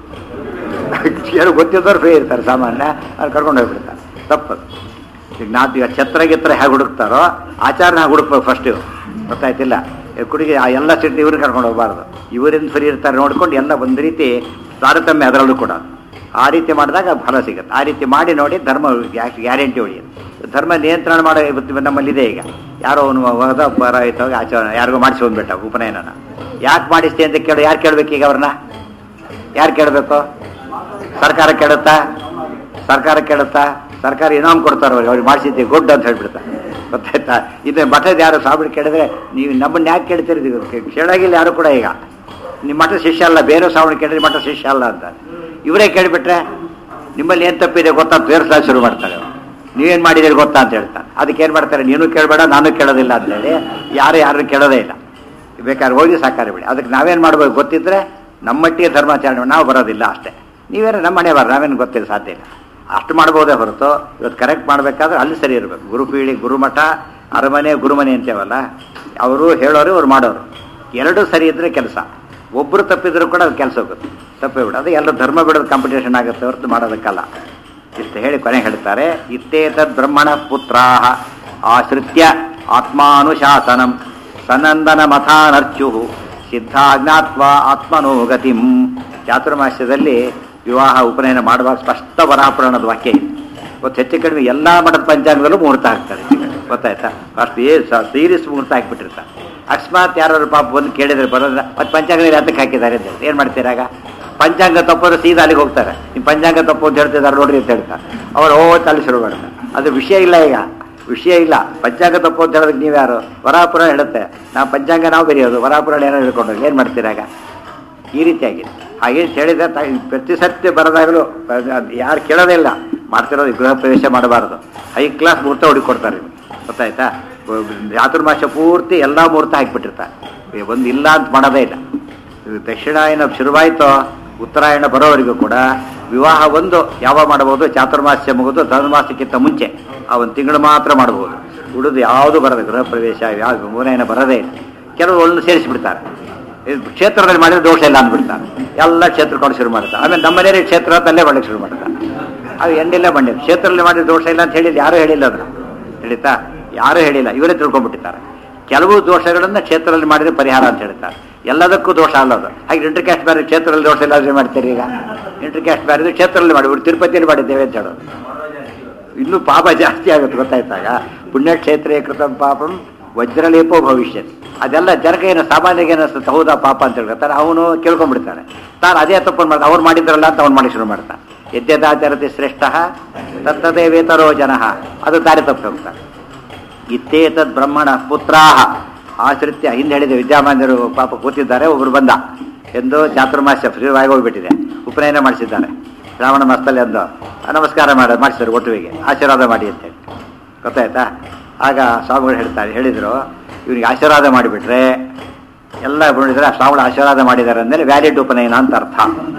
ಯಾರು ಗೊತ್ತಿದ್ದವ್ರು ಫ್ರೀ ಇರ್ತಾರೆ ಸಾಮಾನ್ಯ ಅವ್ರು ಕರ್ಕೊಂಡು ಹೋಗ್ಬಿಡ್ತಾರೆ ತಪ್ಪದು ಈಗ ನಾ ಈಗ ಛತ್ರ ಗಿತ್ರ ಹೇಗೆ ಹುಡುಕ್ತಾರೋ ಆಚಾರನ ಹಾಗೆ ಹುಡುಕ್ಬೇಕು ಫಸ್ಟ್ ಇವು ಗೊತ್ತಾಯ್ತಿಲ್ಲ ಈ ಕುಡಿಗೆ ಆ ಎಲ್ಲ ಸಿಟ್ಟು ಇವ್ರಿಗೆ ಕರ್ಕೊಂಡು ಹೋಗಬಾರ್ದು ಇವರಿಂದ ಫ್ರೀ ಇರ್ತಾರೆ ನೋಡ್ಕೊಂಡು ಎಲ್ಲ ಒಂದು ರೀತಿ ತಾರತಮ್ಯ ಅದರಲ್ಲೂ ಕೂಡ ಆ ರೀತಿ ಮಾಡಿದಾಗ ಫಲ ಸಿಗುತ್ತೆ ಆ ರೀತಿ ಮಾಡಿ ನೋಡಿ ಧರ್ಮ ಗ್ಯಾರಂಟಿ ಉಳಿಯುತ್ತೆ ಧರ್ಮ ನಿಯಂತ್ರಣ ಮಾಡೋ ಇವತ್ತು ನಮ್ಮಲ್ಲಿದೆ ಈಗ ಯಾರೋ ಅವನು ಹೋದ ಬರ ಇದ್ದಾಗ ಆಚರಣೆ ಯಾರಿಗೋ ಮಾಡಿಸಿ ಬಂದ್ಬಿಟ್ಟ ಉಪನಯನನ ಯಾಕೆ ಮಾಡಿಸ್ತಿ ಅಂತ ಕೇಳು ಯಾರು ಕೇಳಬೇಕು ಈಗ ಅವ್ರನ್ನ ಯಾರು ಕೇಳಬೇಕು ಸರ್ಕಾರ ಕೇಳುತ್ತಾ ಸರ್ಕಾರ ಕೇಳುತ್ತಾ ಸರ್ಕಾರ ಇನಾಮ್ ಕೊಡ್ತಾರೆ ಅವ್ರಿಗೆ ಅವ್ರಿಗೆ ಮಾಡಿಸಿದ್ದೆ ಗುಡ್ ಅಂತ ಹೇಳ್ಬಿಡ್ತಾರೆ ಗೊತ್ತಾಯ್ತಾ ಇದು ಮಠದ ಯಾರು ಸಾಬಿಡ್ ಕೇಳಿದ್ರೆ ನೀವು ನಮ್ಮನ್ನ ಯಾಕೆ ಕೇಳ್ತೀರಿ ಇದು ಕೇಳಾಗಿಲ್ಲ ಯಾರು ಕೂಡ ಈಗ ನಿಮ್ಮ ಮಠ ಶಿಷ್ಯ ಅಲ್ಲ ಬೇರೆ ಸಾವಣ ಕೇಳಿದ್ರೆ ಮಠ ಶಿಷ್ಯ ಅಲ್ಲ ಅಂತ ಇವರೇ ಕೇಳಿಬಿಟ್ರೆ ನಿಮ್ಮಲ್ಲಿ ಏನು ತಪ್ಪಿದೆ ಗೊತ್ತಾ ತೋರಿಸ್ಲಾ ಶುರು ಮಾಡ್ತಾರೆ ಅವ್ರು. ನೀವೇನು ಮಾಡಿದಿರಿ ಗೊತ್ತಾ ಅಂತ ಹೇಳ್ತಾರೆ ಅದಕ್ಕೆ ಏನು ಮಾಡ್ತಾರೆ ನೀನು ಕೇಳಬೇಡ ನಾನು ಕೇಳೋದಿಲ್ಲ ಅಂತೇಳಿ ಯಾರು ಯಾರನ್ನು ಕೇಳೋದೇ ಇಲ್ಲ ಬೇಕಾದ್ರೆ ಹೋಗಿ ಸಾಕಾರ ಬಿಡಿ ಅದಕ್ಕೆ ನಾವೇನು ಮಾಡ್ಬೇಕು ಗೊತ್ತಿದ್ರೆ ನಮ್ಮ ಮಟ್ಟಿಗೆ ಧರ್ಮಾಚರಣೆ ಮಾಡಿ ನಾವು ಬರೋದಿಲ್ಲ ಅಷ್ಟೇ ನೀವೇನು ನಮ್ಮ ಮನೆ ಬರ ನಾವೇನು ಗೊತ್ತಿಲ್ಲ ಸಾಧ್ಯ ಇಲ್ಲ ಅಷ್ಟು ಮಾಡ್ಬೋದೇ ಹೊರತು ಇವತ್ತು ಕರೆಕ್ಟ್ ಮಾಡಬೇಕಾದ್ರೆ ಅಲ್ಲಿ ಸರಿ ಇರಬೇಕು ಗುರುಪೀಳಿ ಗುರುಮಠ ಅರಮನೆ ಗುರುಮನೆ ಅಂತೇವಲ್ಲ ಅವರು ಹೇಳೋರು ಅವ್ರು ಮಾಡೋರು ಎರಡು ಸರಿ ಇದ್ರೆ ಕೆಲಸ ಒಬ್ಬರು ತಪ್ಪಿದ್ರು ಕೂಡ ಅದು ಕೆಲಸ ಹೋಗುತ್ತೆ ತಪ್ಪೇ ಬಿಡು ಅದು ಎಲ್ಲರೂ ಧರ್ಮ ಬಿಡೋದು ಕಾಂಪಿಟೇಷನ್ ಆಗುತ್ತೆ ಹೊರತು ಮಾಡೋದಕ್ಕಲ್ಲ ಇಷ್ಟು ಹೇಳಿ ಕೊನೆ ಹೇಳ್ತಾರೆ ಇತ್ತೇತದ್ ಬ್ರಹ್ಮಣ ಪುತ್ರಾಹ ಆಶ್ರಿತ್ಯ ಆತ್ಮಾನುಶಾಸನಂ ಸನಂದನ ಮಥಾನರ್ಚು ಸಿದ್ಧಾಜ್ಞಾತ್ವ ಆತ್ಮನೋ ಗತಿಂ ಚಾತುರ್ಮಾಸ್ಯದಲ್ಲಿ ವಿವಾಹ ಉಪನಯನ ಮಾಡುವಾಗ ಸ್ಪಷ್ಟ ವರಾಪುರಾಣದ ವಾಕ್ಯ ಇದೆ ಇವತ್ತು ಹೆಚ್ಚು ಕಡಿಮೆ ಎಲ್ಲ ಮಠದ ಪಂಚಾಂಗದಲ್ಲೂ ಮುಹೂರ್ತ ಹಾಕ್ತಾರೆ ಹೆಚ್ಚು ಕಡಿಮೆ. ಗೊತ್ತಾಯ್ತಾ ಅಷ್ಟು ಏ ಸೀರಿಯಸ್ ಮುಹೂರ್ತ ಹಾಕ್ಬಿಟ್ಟಿರ್ತಾರೆ ಅಕಸ್ಮಾತ್ ಯಾರು ಪಾಪ ಬಂದು ಕೇಳಿದ್ರೆ ಬರೋದ್ರ ಮತ್ತೆ ಪಂಚಾಂಗದಲ್ಲಿ ಹತ್ತಕ್ಕೆ ಹಾಕಿದ್ದಾರೆ ಅಂತ ಏನು ಮಾಡ್ತೀರಾಗ ಪಂಚಾಂಗ ತಪ್ಪೋರು ಸೀದಾ ಅಲ್ಲಿಗೆ ಹೋಗ್ತಾರೆ ನಿಮ್ಮ ಪಂಚಾಂಗ ತಪ್ಪು ಅಂತ ಹೇಳ್ತಿದ್ದಾರೆ ನೋಡ್ರಿ ಅಂತ ಹೇಳ್ತಾರೆ ಅವ್ರು ಓ ತಲೆ ಶುರು ಮಾಡ್ತಾರೆ ಅದು ವಿಷಯ ಇಲ್ಲ ಈಗ ವಿಷಯ ಇಲ್ಲ ಪಂಚಾಂಗ ತಪ್ಪು ಅಂತ ಹೇಳೋದಕ್ಕೆ ನೀವು ಯಾರು ವರಾಪುರಾಣ ಹೇಳುತ್ತೆ ನಾವು ಪಂಚಾಂಗ ನಾವು ಬರೆಯೋದು ವರಾಪುರಾಣ ಏನೋ ಹೇಳ್ಕೊಂಡು ಏನು ಮಾಡ್ತೀರಾಗ ಈ ರೀತಿಯಾಗಿದೆ ಹಾಗೆ ಹೇಳಿದ್ರೆ ತ- ಪ್ರತಿ ಸತ್ಯ ಬರದಾಗಲೂ ಯಾರು ಕೇಳೋದೇ ಇಲ್ಲ ಮಾಡ್ತಿರೋದು ಗೃಹ ಪ್ರವೇಶ ಮಾಡಬಾರದು ಹೈ ಕ್ಲಾಸ್ ಮುಹೂರ್ತ ಹುಡುಕೊಡ್ತಾರೆ ನಿಮಗೆ ಗೊತ್ತಾಯ್ತಾ ಚಾತುರ್ಮಾಸ ಪೂರ್ತಿ ಎಲ್ಲ ಮುಹೂರ್ತ ಹಾಕಿಬಿಟ್ಟಿರ್ತಾರೆ ಒಂದು ಇಲ್ಲ ಅಂತ ಮಾಡೋದೇ ಇಲ್ಲ ಇದು ದಕ್ಷಿಣಾಯನ ಶುರುವಾಯಿತೋ ಉತ್ತರಾಯಣ ಬರೋವರೆಗೂ ಕೂಡ ವಿವಾಹ ಒಂದು ಯಾವ ಮಾಡಬಹುದು ಚಾತುರ್ಮಾಸ್ಯ ಮುಗಿದು ಧನುರ್ಮಾಸಕ್ಕಿಂತ ಮುಂಚೆ ಆ ಒಂದು ತಿಂಗಳು ಮಾತ್ರ ಮಾಡಬಹುದು ಉಳಿದು ಯಾವುದು ಬರದೆ ಗೃಹ ಪ್ರವೇಶ ಯಾವ ಮೂರನೇನ ಬರದೇ ಇಲ್ಲ ಕೆಲವರು ಒಂದು ಸೇರಿಸಿಬಿಡ್ತಾರೆ ಇದು ಕ್ಷೇತ್ರದಲ್ಲಿ ಮಾಡಿದ್ರೆ ದೋಷ ಇಲ್ಲ ಅಂದ್ಬಿಡ್ತಾರೆ ಎಲ್ಲ ಕ್ಷೇತ್ರ ಕೊಂಡು ಶುರು ಮಾಡ್ತಾರೆ ಆಮೇಲೆ ನಮ್ಮನೇಲಿ ಕ್ಷೇತ್ರ ಅಂತ ಅಲ್ಲೇ ಮಾಡಲಿಕ್ಕೆ ಶುರು ಮಾಡ್ತಾರೆ ಅದು ಎಂಡಿಲ್ಲ ಬಂಡಿ ಕ್ಷೇತ್ರದಲ್ಲಿ ಮಾಡಿದ್ರೆ ದೋಷ ಇಲ್ಲ ಅಂತ ಹೇಳಿಲ್ಲ ಯಾರೂ ಹೇಳಿಲ್ಲ ಅದನ್ನು ಹೇಳಿತಾ ಯಾರೂ ಹೇಳಿಲ್ಲ ಇವರೇ ತಿಳ್ಕೊಂಡ್ಬಿಟ್ಟಿದ್ದಾರೆ ಕೆಲವು ದೋಷಗಳನ್ನು ಕ್ಷೇತ್ರದಲ್ಲಿ ಮಾಡಿದ್ರೆ ಪರಿಹಾರ ಅಂತ ಹೇಳ್ತಾರೆ ಎಲ್ಲದಕ್ಕೂ ದೋಷ ಅಲ್ಲ ಅದು ಹಾಗೆ ಇಂಟರ್ ಕ್ಯಾಸ್ಟ್ ಬ್ಯಾರೆ ಕ್ಷೇತ್ರದಲ್ಲಿ ದೋಷ ಇಲ್ಲ ಅಂದ್ರೆ ಮಾಡ್ತೀರಿ ಈಗ ಇಂಟರ್ ಕ್ಯಾಸ್ಟ್ ಬ್ಯಾರೆ ಕ್ಷೇತ್ರದಲ್ಲಿ ಮಾಡಿ ತಿರುಪತಿಯಲ್ಲಿ ಮಾಡಿದ್ದೇವೆ ಅಂತ ಹೇಳೋದು ಇನ್ನೂ ಪಾಪ ಜಾಸ್ತಿ ಆಗುತ್ತೆ ಗೊತ್ತಾಯ್ತಾಗ ಪುಣ್ಯಕ್ಷೇತ್ರೇ ಕೃತ ಪಾಪಂ ವಜ್ರಲೇಪೋ ಭವಿಷ್ಯತ್ ಅದೆಲ್ಲ ಜನಕ್ಕೆ ಏನು ಸಾಮಾನ್ಯಗೆ ಏನಿಸ್ತದೆ ಹೌದಾ ಪಾಪ ಅಂತ ಹೇಳ್ಕೊತಾರೆ ಅವನು ಕೇಳ್ಕೊಂಡ್ಬಿಡ್ತಾನೆ ತಾನು ಅದೇ ತಪ್ಪನ್ನು ಮಾಡ್ತಾನೆ ಅವ್ರು ಮಾಡಿದ್ರಲ್ಲ ಅಂತ ಅವ್ನು ಮಾಡಿ ಶುರು ಮಾಡ್ತಾನೆ ಯದ್ಯದಾಚರತಿ ಶ್ರೇಷ್ಠ ತತ್ತದೇ ವೇತರೋ ಜನಃ ಅದು ದಾರಿ ತಪ್ಪು ಹೋಗ್ತಾನೆ ಇತ್ತೇತದ್ ಬ್ರಹ್ಮಣ ಪುತ್ರಾಹ ಆಶ್ರಿತ್ಯ ಹಿಂದೆ ಹೇಳಿದ ವಿದ್ಯಾಮಾನ್ಯರು ಪಾಪ ಕೂತಿದ್ದಾರೆ ಒಬ್ರು ಬಂದ ಎಂದು ಚಾತುರ್ಮಾಸ್ಯ ಫ್ರೀವಾಗಿ ಹೋಗ್ಬಿಟ್ಟಿದೆ ಉಪನಯನ ಮಾಡಿಸಿದ್ದಾರೆ ಶ್ರಾವಣ ಮಾಸದಲ್ಲಿ ಅಂದು ಆ, ನಮಸ್ಕಾರ ಮಾಡ ಮಾಡಿಸಿದ್ರು ಒಟ್ಟುವಿಗೆ ಆಶೀರ್ವಾದ ಮಾಡಿ ಅಂತೇಳಿ ಗೊತ್ತಾಯ್ತಾ ಆಗ ಸ್ವಾಮಿಗಳು ಹೇಳ್ತಾರೆ ಹೇಳಿದರು ಇವನಿಗೆ ಆಶೀರ್ವಾದ ಮಾಡಿಬಿಟ್ರೆ ಎಲ್ಲ ನೋಡಿದ್ರೆ ಶ್ರಾವಣ ಆಶೀರ್ವಾದ ಮಾಡಿದ್ದಾರೆ ಅಂದಮೇಲೆ ವ್ಯಾಲಿಡ್ ಉಪನಯನ ಅಂತ ಅರ್ಥ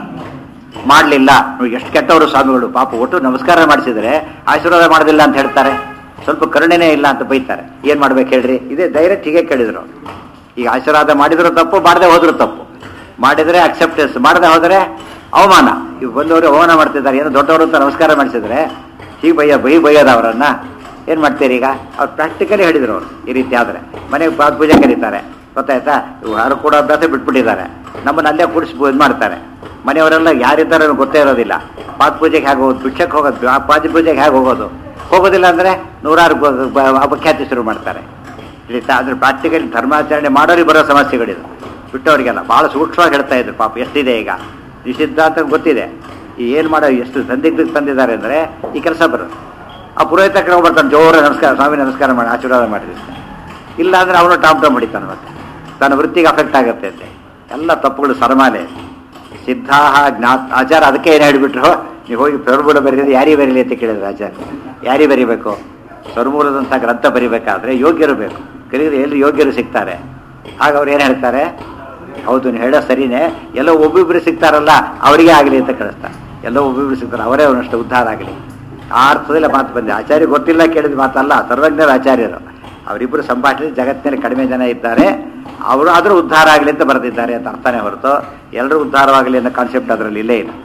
ಮಾಡಲಿಲ್ಲ ನೋಡಿ ಎಷ್ಟು ಕೆಟ್ಟವರು ಸ್ವಾಮಿಗಳು ಪಾಪ ಒಟ್ಟು ನಮಸ್ಕಾರ ಮಾಡಿಸಿದ್ರೆ ಆಶೀರ್ವಾದ ಮಾಡೋದಿಲ್ಲ ಅಂತ ಹೇಳ್ತಾರೆ ಸ್ವಲ್ಪ ಕರುಣೆನೇ ಇಲ್ಲ ಅಂತ ಬೈತಾರೆ ಏನು ಮಾಡ್ಬೇಕು ಹೇಳ್ರಿ ಇದೇ ಡೈರೆಕ್ಟ್ ಹೀಗೆ ಕೇಳಿದ್ರು ಈಗ ಆಶೀರ್ವಾದ ಮಾಡಿದ್ರು ತಪ್ಪು ಮಾಡದೆ ಹೋದ್ರು ತಪ್ಪು ಮಾಡಿದರೆ ಅಕ್ಸೆಪ್ಟೆನ್ಸ್ ಮಾಡದೆ ಹೋದರೆ ಅವಮಾನ ಇವ್ ಬಂದವರು ಅವಮಾನ ಮಾಡ್ತಿದ್ದಾರೆ ಏನೋ ದೊಡ್ಡವರು ಅಂತ ನಮಸ್ಕಾರ ಮಾಡಿಸಿದ್ರೆ ಹೀಗೆ ಬೈಯ ಬೈ ಬೈಯೋದು ಅವರನ್ನ ಏನು ಮಾಡ್ತೀರಿ ಈಗ ಅವ್ರು ಪ್ರಾಕ್ಟಿಕಲಿ ಹೇಳಿದ್ರು ಅವರು ಈ ರೀತಿ ಆದರೆ ಮನೆಗೆ ಪಾದ ಪೂಜೆ ಕರೀತಾರೆ ಗೊತ್ತಾಯ್ತಾ ಯಾರು ಕೂಡ ಅಭ್ಯಾಸ ಬಿಟ್ಬಿಟ್ಟಿದ್ದಾರೆ ನಮ್ಮನ್ನ ಅಲ್ಲೇ ಕೂಡಿಸಿ ಇದು ಮಾಡ್ತಾರೆ ಮನೆಯವರೆಲ್ಲ ಯಾರಿದ್ದಾರೆ ಅನ್ನೋದು ಗೊತ್ತೇ ಇರೋದಿಲ್ಲ ಪಾದ ಪೂಜೆಗೆ ಹೇಗೆ ಹೋಗೋದು ಭಿಕ್ಷಕ್ಕೆ ಹೋಗೋದು ಆ ಪಾದ ಪೂಜೆಗೆ ಹೇಗೆ ಹೋಗೋದು ಹೋಗೋದಿಲ್ಲ ಅಂದರೆ ನೂರಾರು ಬ- ಬ- ಅಪಖ್ಯಾತಿ ಶುರು ಮಾಡ್ತಾರೆ ತಿಳಿತಾ ಅಂದ್ರೆ ಪ್ರಾಕ್ಟಿಕಲಿ ಧರ್ಮಾಚರಣೆ ಮಾಡೋರಿಗೆ ಬರೋ ಸಮಸ್ಯೆಗಳಿದು ಬಿಟ್ಟವರಿಗೆಲ್ಲ ಭಾಳ ಸೂಕ್ಷ್ಮವಾಗಿ ಹೇಳ್ತಾ ಇದ್ರು ಪಾಪ ಎಷ್ಟಿದೆ ಈಗ ನಿಷಿದ್ಧ ಅಂತ ಗೊತ್ತಿದೆ ಈ ಏನು ಮಾಡೋ ಎಷ್ಟು ಸಂದಿಗ್ಧಕ್ಕೆ ತಂದಿದ್ದಾರೆ ಅಂದರೆ ಈ ಕೆಲಸ ಬರೋದು ಆ ಪುರೋಹಿತ ಕಡೆ ಬರ್ತಾನೆ ಜೋರ ನಮಸ್ಕಾರ ಸ್ವಾಮಿ ನಮಸ್ಕಾರ ಮಾಡಿ ಆಶೀರ್ವಾದ ಮಾಡಿರ್ತಾನೆ ಇಲ್ಲ ಅಂದರೆ ಅವನು ಟಾಪ್ ಟಾಪ್ ಹೊಡಿತಾನೆ ಮತ್ತೆ ತನ್ನ ವೃತ್ತಿಗೆ ಅಫೆಕ್ಟ್ ಆಗುತ್ತೆ ಅಂತೆ ಎಲ್ಲ ತಪ್ಪುಗಳು ಸರಮಾಲೆ ಸಿದ್ಧಾಹ ಜ್ಞಾತ್ ಆಚಾರ ಅದಕ್ಕೆ ಏನು ಹೇಳಿಬಿಟ್ರು ನೀವು ಹೋಗಿ ಪ್ರಭುಗಳು ಬರೀದ್ರೆ ಯಾರಿಗೆ ಬರೀಲಿ ಅಂತ ಕೇಳಿದ್ರು ಆಚಾರ ಯಾರಿಗೆ ಬರಿಬೇಕು ಸ್ವರ್ಮೂಲದಂಥ ಗ್ರಂಥ ಬರಿಬೇಕಾದ್ರೆ ಯೋಗ್ಯರು ಬೇಕು ಕರೀದ್ರೆ ಎಲ್ಲಿ ಯೋಗ್ಯರು ಸಿಗ್ತಾರೆ ಆಗ ಅವ್ರು ಏನು ಹೇಳ್ತಾರೆ ಹೌದು ನೀವು ಹೇಳೋ ಸರಿನೇ ಎಲ್ಲೋ ಒಬ್ಬೊಬ್ಬರು ಸಿಗ್ತಾರಲ್ಲ ಅವರಿಗೆ ಆಗಲಿ ಅಂತ ಕಳಿಸ್ತಾರೆ ಎಲ್ಲೋ ಒಬ್ಬೊಬ್ಬರು ಸಿಗ್ತಾರೆ ಅವರೇ ಅವನಷ್ಟು ಉದ್ಧಾರ ಆಗಲಿ ಆ ಅರ್ಥದಲ್ಲಿ ಮಾತು ಬಂದೆ ಆಚಾರ್ಯ ಗೊತ್ತಿಲ್ಲ ಕೇಳಿದ ಮಾತಲ್ಲ ಸರ್ವಜ್ಞರ ಆಚಾರ್ಯರು ಅವರಿಬ್ಬರು ಸಂಭಾಷಣೆ ಜಗತ್ತಿನಲ್ಲಿ ಕಡಿಮೆ ಜನ ಇದ್ದಾರೆ ಅವರು ಆದರೂ ಉದ್ಧಾರ ಆಗಲಿ ಅಂತ ಬರೆದಿದ್ದಾರೆ ಅಂತ ಅರ್ಥನೇ ಹೊರತು ಎಲ್ಲರೂ ಉದ್ಧಾರವಾಗಲಿ ಅನ್ನೋ ಕಾನ್ಸೆಪ್ಟ್ ಅದರಲ್ಲಿ ಇಲ್ಲೇ ಇಲ್ಲ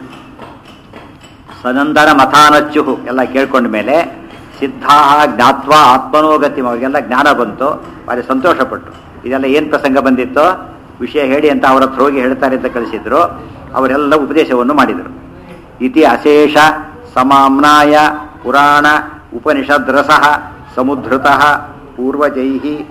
ಸನಂದನ ಮಥಾನಚ್ಚು ಎಲ್ಲ ಕೇಳ್ಕೊಂಡ ಮೇಲೆ ಸಿದ್ಧಾ ಜ್ಞಾತ್ವ ಆತ್ಮನೋಗತಿ ಅವರಿಗೆಲ್ಲ ಜ್ಞಾನ ಬಂತು ಭಾರಿ ಸಂತೋಷಪಟ್ಟು ಇದೆಲ್ಲ ಏನು ಪ್ರಸಂಗ ಬಂದಿತ್ತೋ ವಿಷಯ ಹೇಳಿ ಅಂತ ಅವರ ಹತ್ರ ಹೋಗಿ ಹೇಳ್ತಾರೆ ಅಂತ ಕಳಿಸಿದ್ರು ಅವರೆಲ್ಲ ಉಪದೇಶವನ್ನು ಮಾಡಿದರು ಇತಿ ಅಶೇಷ ಸಮಾಮ್ನಾಯ ಪುರಾಣ ಉಪನಿಷದ್ರಸ ಸಮುದ್ರತ ಪೂರ್ವಜೈ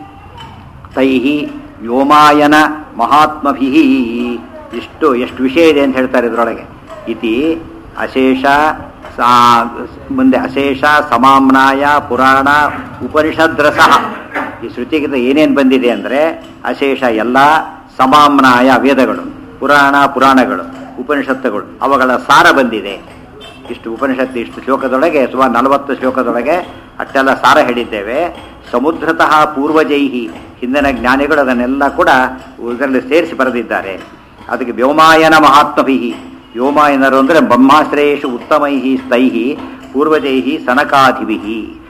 ತೈ ವ್ಯೋಮಾಯನ ಮಹಾತ್ಮಭಿ ಇಷ್ಟು ಎಷ್ಟು ವಿಷಯ ಇದೆ ಅಂತ ಹೇಳ್ತಾರೆ ಇದರೊಳಗೆ ಇತಿ ಅಶೇಷ ಸಾ- ಮುಂದೆ ಅಶೇಷ ಸಮಾಮ್ನಾಯ ಪುರಾಣ ಉಪನಿಷದ್ರಸ ಈ ಶ್ರುತಿಗಿಂತ ಏನೇನು ಬಂದಿದೆ ಅಂದರೆ ಅಶೇಷ ಎಲ್ಲ ಸಮಾಮ್ನಾಯ ವೇದಗಳು ಪುರಾಣ ಪುರಾಣಗಳು ಉಪನಿಷತ್ತುಗಳು ಅವುಗಳ ಸಾರ ಬಂದಿದೆ ಇಷ್ಟು ಉಪನಿಷತ್ತು ಇಷ್ಟು ಶ್ಲೋಕದೊಳಗೆ ಸುಮಾರು ನಲವತ್ತು ಶ್ಲೋಕದೊಳಗೆ ಅಷ್ಟೆಲ್ಲ ಸಾರ ಹೇಳಿದ್ದೇವೆ ಸಮುದ್ರತಃ ಪೂರ್ವಜೈಹಿ ಹಿಂದಿನ ಜ್ಞಾನಿಗಳು ಅದನ್ನೆಲ್ಲ ಕೂಡ ಇದರಲ್ಲಿ ಸೇರಿಸಿ ಬರೆದಿದ್ದಾರೆ ಅದಕ್ಕೆ ವ್ಯೋಮಾಯನ ಮಹಾತ್ಮಭಿಹಿ ವ್ಯೋಮಾಯನರು ಅಂದರೆ ಬ್ರಹ್ಮಾಶ್ರಯೇಶು ಉತ್ತಮೈಹಿ ಸ್ಥೈಹಿ ಪೂರ್ವಜೈಹಿ ಸನಕಾಧಿಭಿಹಿ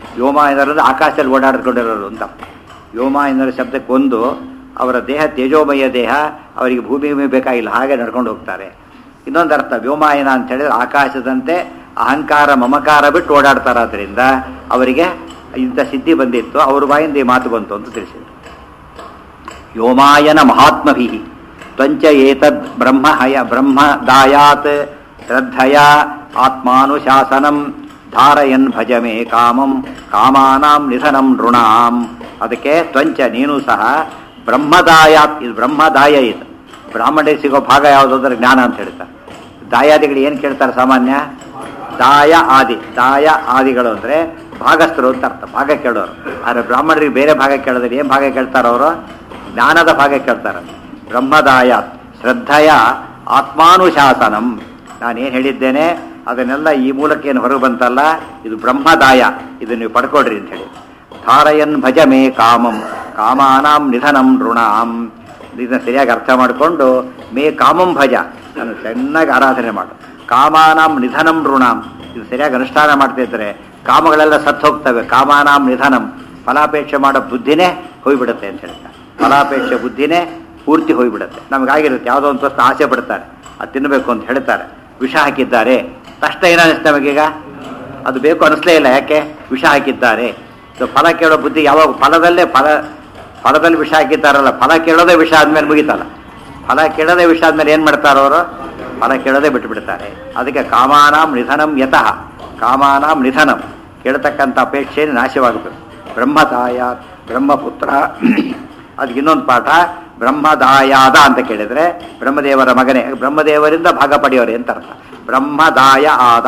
ವ್ಯೋಮ ಎಂದರೆ ಆಕಾಶದಲ್ಲಿ ಓಡಾಡ್ಕೊಂಡಿರೋರು ಅಂತ ವ್ಯೋಮ ಎಂದರೆ ಶಬ್ದಕ್ಕೆ ಒಂದು ಅವರ ದೇಹ ತೇಜೋಮಯ ದೇಹ ಅವರಿಗೆ ಭೂಮಿ ಭೂಮಿ ಬೇಕಾಗಿಲ್ಲ ಹಾಗೆ ನಡ್ಕೊಂಡು ಹೋಗ್ತಾರೆ ಇನ್ನೊಂದು ಅರ್ಥ ವ್ಯೋಮಾಯನ ಅಂತ ಹೇಳಿದ್ರೆ ಆಕಾಶದಂತೆ ಅಹಂಕಾರ ಮಮಕಾರ ಬಿಟ್ಟು ಓಡಾಡ್ತಾರಾದ್ರಿಂದ ಅವರಿಗೆ ಇಂಥ ಸಿದ್ಧಿ ಬಂದಿತ್ತು ಅವ್ರ ಬಾಯಿಂದ ಈ ಮಾತು ಬಂತು ಅಂತ ತಿಳಿಸಿದರು ವ್ಯೋಮಾಯನ ಮಹಾತ್ಮಭಿ ತ್ವಂಚ ಏತದ್ ಬ್ರಹ್ಮ ಹಯ ಬ್ರಹ್ಮದಾಯಾತ್ ಶ್ರದ್ಧಯ ಆತ್ಮಾನುಶಾಸನಂ ಧಾರಯನ್ ಭಜ ಮೇ ಕಾಮಂ ಕಾಮಾನಾಂ ನಿಧನಂ ನೃಣಾಂ ಅದಕ್ಕೆ ತ್ವಂಚ ನೀನು ಸಹ ಬ್ರಹ್ಮದಾಯಾತ್ ಇದು ಬ್ರಹ್ಮದಾಯ ಇದು ಬ್ರಾಹ್ಮಣರಿಗೆ ಸಿಗೋ ಭಾಗ ಯಾವುದು ಅಂದ್ರೆ ಜ್ಞಾನ ಅಂತ ಹೇಳ್ತಾರೆ ದಾಯಾದಿಗಳು ಏನು ಕೇಳ್ತಾರೆ ಸಾಮಾನ್ಯ ದಾಯ ಆದಿ ದಾಯ ಆದಿಗಳು ಅಂದರೆ ಭಾಗಸ್ಥರು ಅಂತ ಅರ್ಥ ಭಾಗ ಕೇಳೋರು ಆದರೆ ಬ್ರಾಹ್ಮಣರಿಗೆ ಬೇರೆ ಭಾಗ ಕೇಳಿದ್ರೆ ಏನು ಭಾಗ ಕೇಳ್ತಾರೆ ಅವರು ಜ್ಞಾನದ ಭಾಗ ಕೇಳ್ತಾರೆ ಬ್ರಹ್ಮದಾಯ ಶ್ರದ್ಧೆಯ ಆತ್ಮಾನುಶಾಸನಂ ನಾನೇನು ಹೇಳಿದ್ದೇನೆ ಅದನ್ನೆಲ್ಲ ಈ ಮೂಲಕ ಏನು ಹೊರಗೆ ಬಂತಲ್ಲ ಇದು ಬ್ರಹ್ಮದಾಯ ಇದು ನೀವು ಪಡ್ಕೊಡ್ರಿ ಅಂತ ಹೇಳಿ ಧಾರಯನ್ ಭಜ ಮೇ ಕಾಮಂ ಕಾಮಾನಾಂ ನಿಧನಂ ನೃಣಾಂ ಇದನ್ನ ಸರಿಯಾಗಿ ಅರ್ಥ ಮಾಡಿಕೊಂಡು ಮೇ ಕಾಮಂ ಭಜ ನಾನು ಚೆನ್ನಾಗಿ ಆರಾಧನೆ ಮಾಡು ಕಾಮಾನಾಂ ನಿಧನಂ ಋಣಾಂ ಇದು ಸರಿಯಾಗಿ ಅನುಷ್ಠಾನ ಮಾಡ್ತಾ ಇದ್ರೆ ಕಾಮಗಳೆಲ್ಲ ಸತ್ತು ಹೋಗ್ತವೆ ಕಾಮಾನಾಂ ನಿಧನಂ ಫಲಾಪೇಕ್ಷೆ ಮಾಡೋ ಬುದ್ಧಿನೇ ಹೋಗ್ಬಿಡುತ್ತೆ ಅಂತ ಹೇಳ್ತಾರೆ ಫಲಾಪೇಕ್ಷೆ ಬುದ್ಧಿನೇ ಪೂರ್ತಿ ಹೋಗ್ಬಿಡುತ್ತೆ ನಮಗಾಗಿರುತ್ತೆ ಯಾವುದೋ ಒಂದು ವಸ್ತು ಆಸೆ ಪಡ್ತಾರೆ ಅದು ತಿನ್ನಬೇಕು ಅಂತ ಹೇಳ್ತಾರೆ ವಿಷ ಹಾಕಿದ್ದಾರೆ ತಕ್ಷಣ ಏನಿಸ್ತು ನಮಗೀಗ ಅದು ಬೇಕು ಅನಿಸ್ಲೇ ಇಲ್ಲ ಯಾಕೆ ವಿಷ ಹಾಕಿದ್ದಾರೆ ಸೊ ಫಲ ಕೇಳೋ ಬುದ್ಧಿ ಯಾವಾಗ ಫಲದಲ್ಲೇ ಫಲ ಫಲದಲ್ಲಿ ವಿಷ ಹಾಕಿದ್ದಾರಲ್ಲ ಫಲ ಕೇಳೋದೇ ವಿಷ ಆದ್ಮೇಲೆ ಮುಗಿತಲ್ಲ ಫಲ ಕೇಳೋದೇ ವಿಷ ಆದ್ಮೇಲೆ ಏನು ಮಾಡ್ತಾರೆ ಅವರು ಫಲ ಕೇಳೋದೇ ಬಿಟ್ಟು ಬಿಡ್ತಾರೆ ಅದಕ್ಕೆ ಕಾಮಾನಾಂ ನಿಧನಂ ಯತಃ ಕಾಮಾನಾಂ ನಿಧನಂ ಕೇಳ್ತಕ್ಕಂಥ ಅಪೇಕ್ಷೆ ನಾಶವಾಗಬೇಕು ಬ್ರಹ್ಮದಾಯ ಬ್ರಹ್ಮಪುತ್ರ ಅದಕ್ಕೆ ಇನ್ನೊಂದು ಪಾಠ ಬ್ರಹ್ಮದಾಯಾದ ಅಂತ ಕೇಳಿದ್ರೆ ಬ್ರಹ್ಮದೇವರ ಮಗನೇ ಬ್ರಹ್ಮದೇವರಿಂದ ಭಾಗ ಪಡೆಯೋರೆ ಅಂತ ಅರ್ಥ ಬ್ರಹ್ಮದಾಯ ಆದ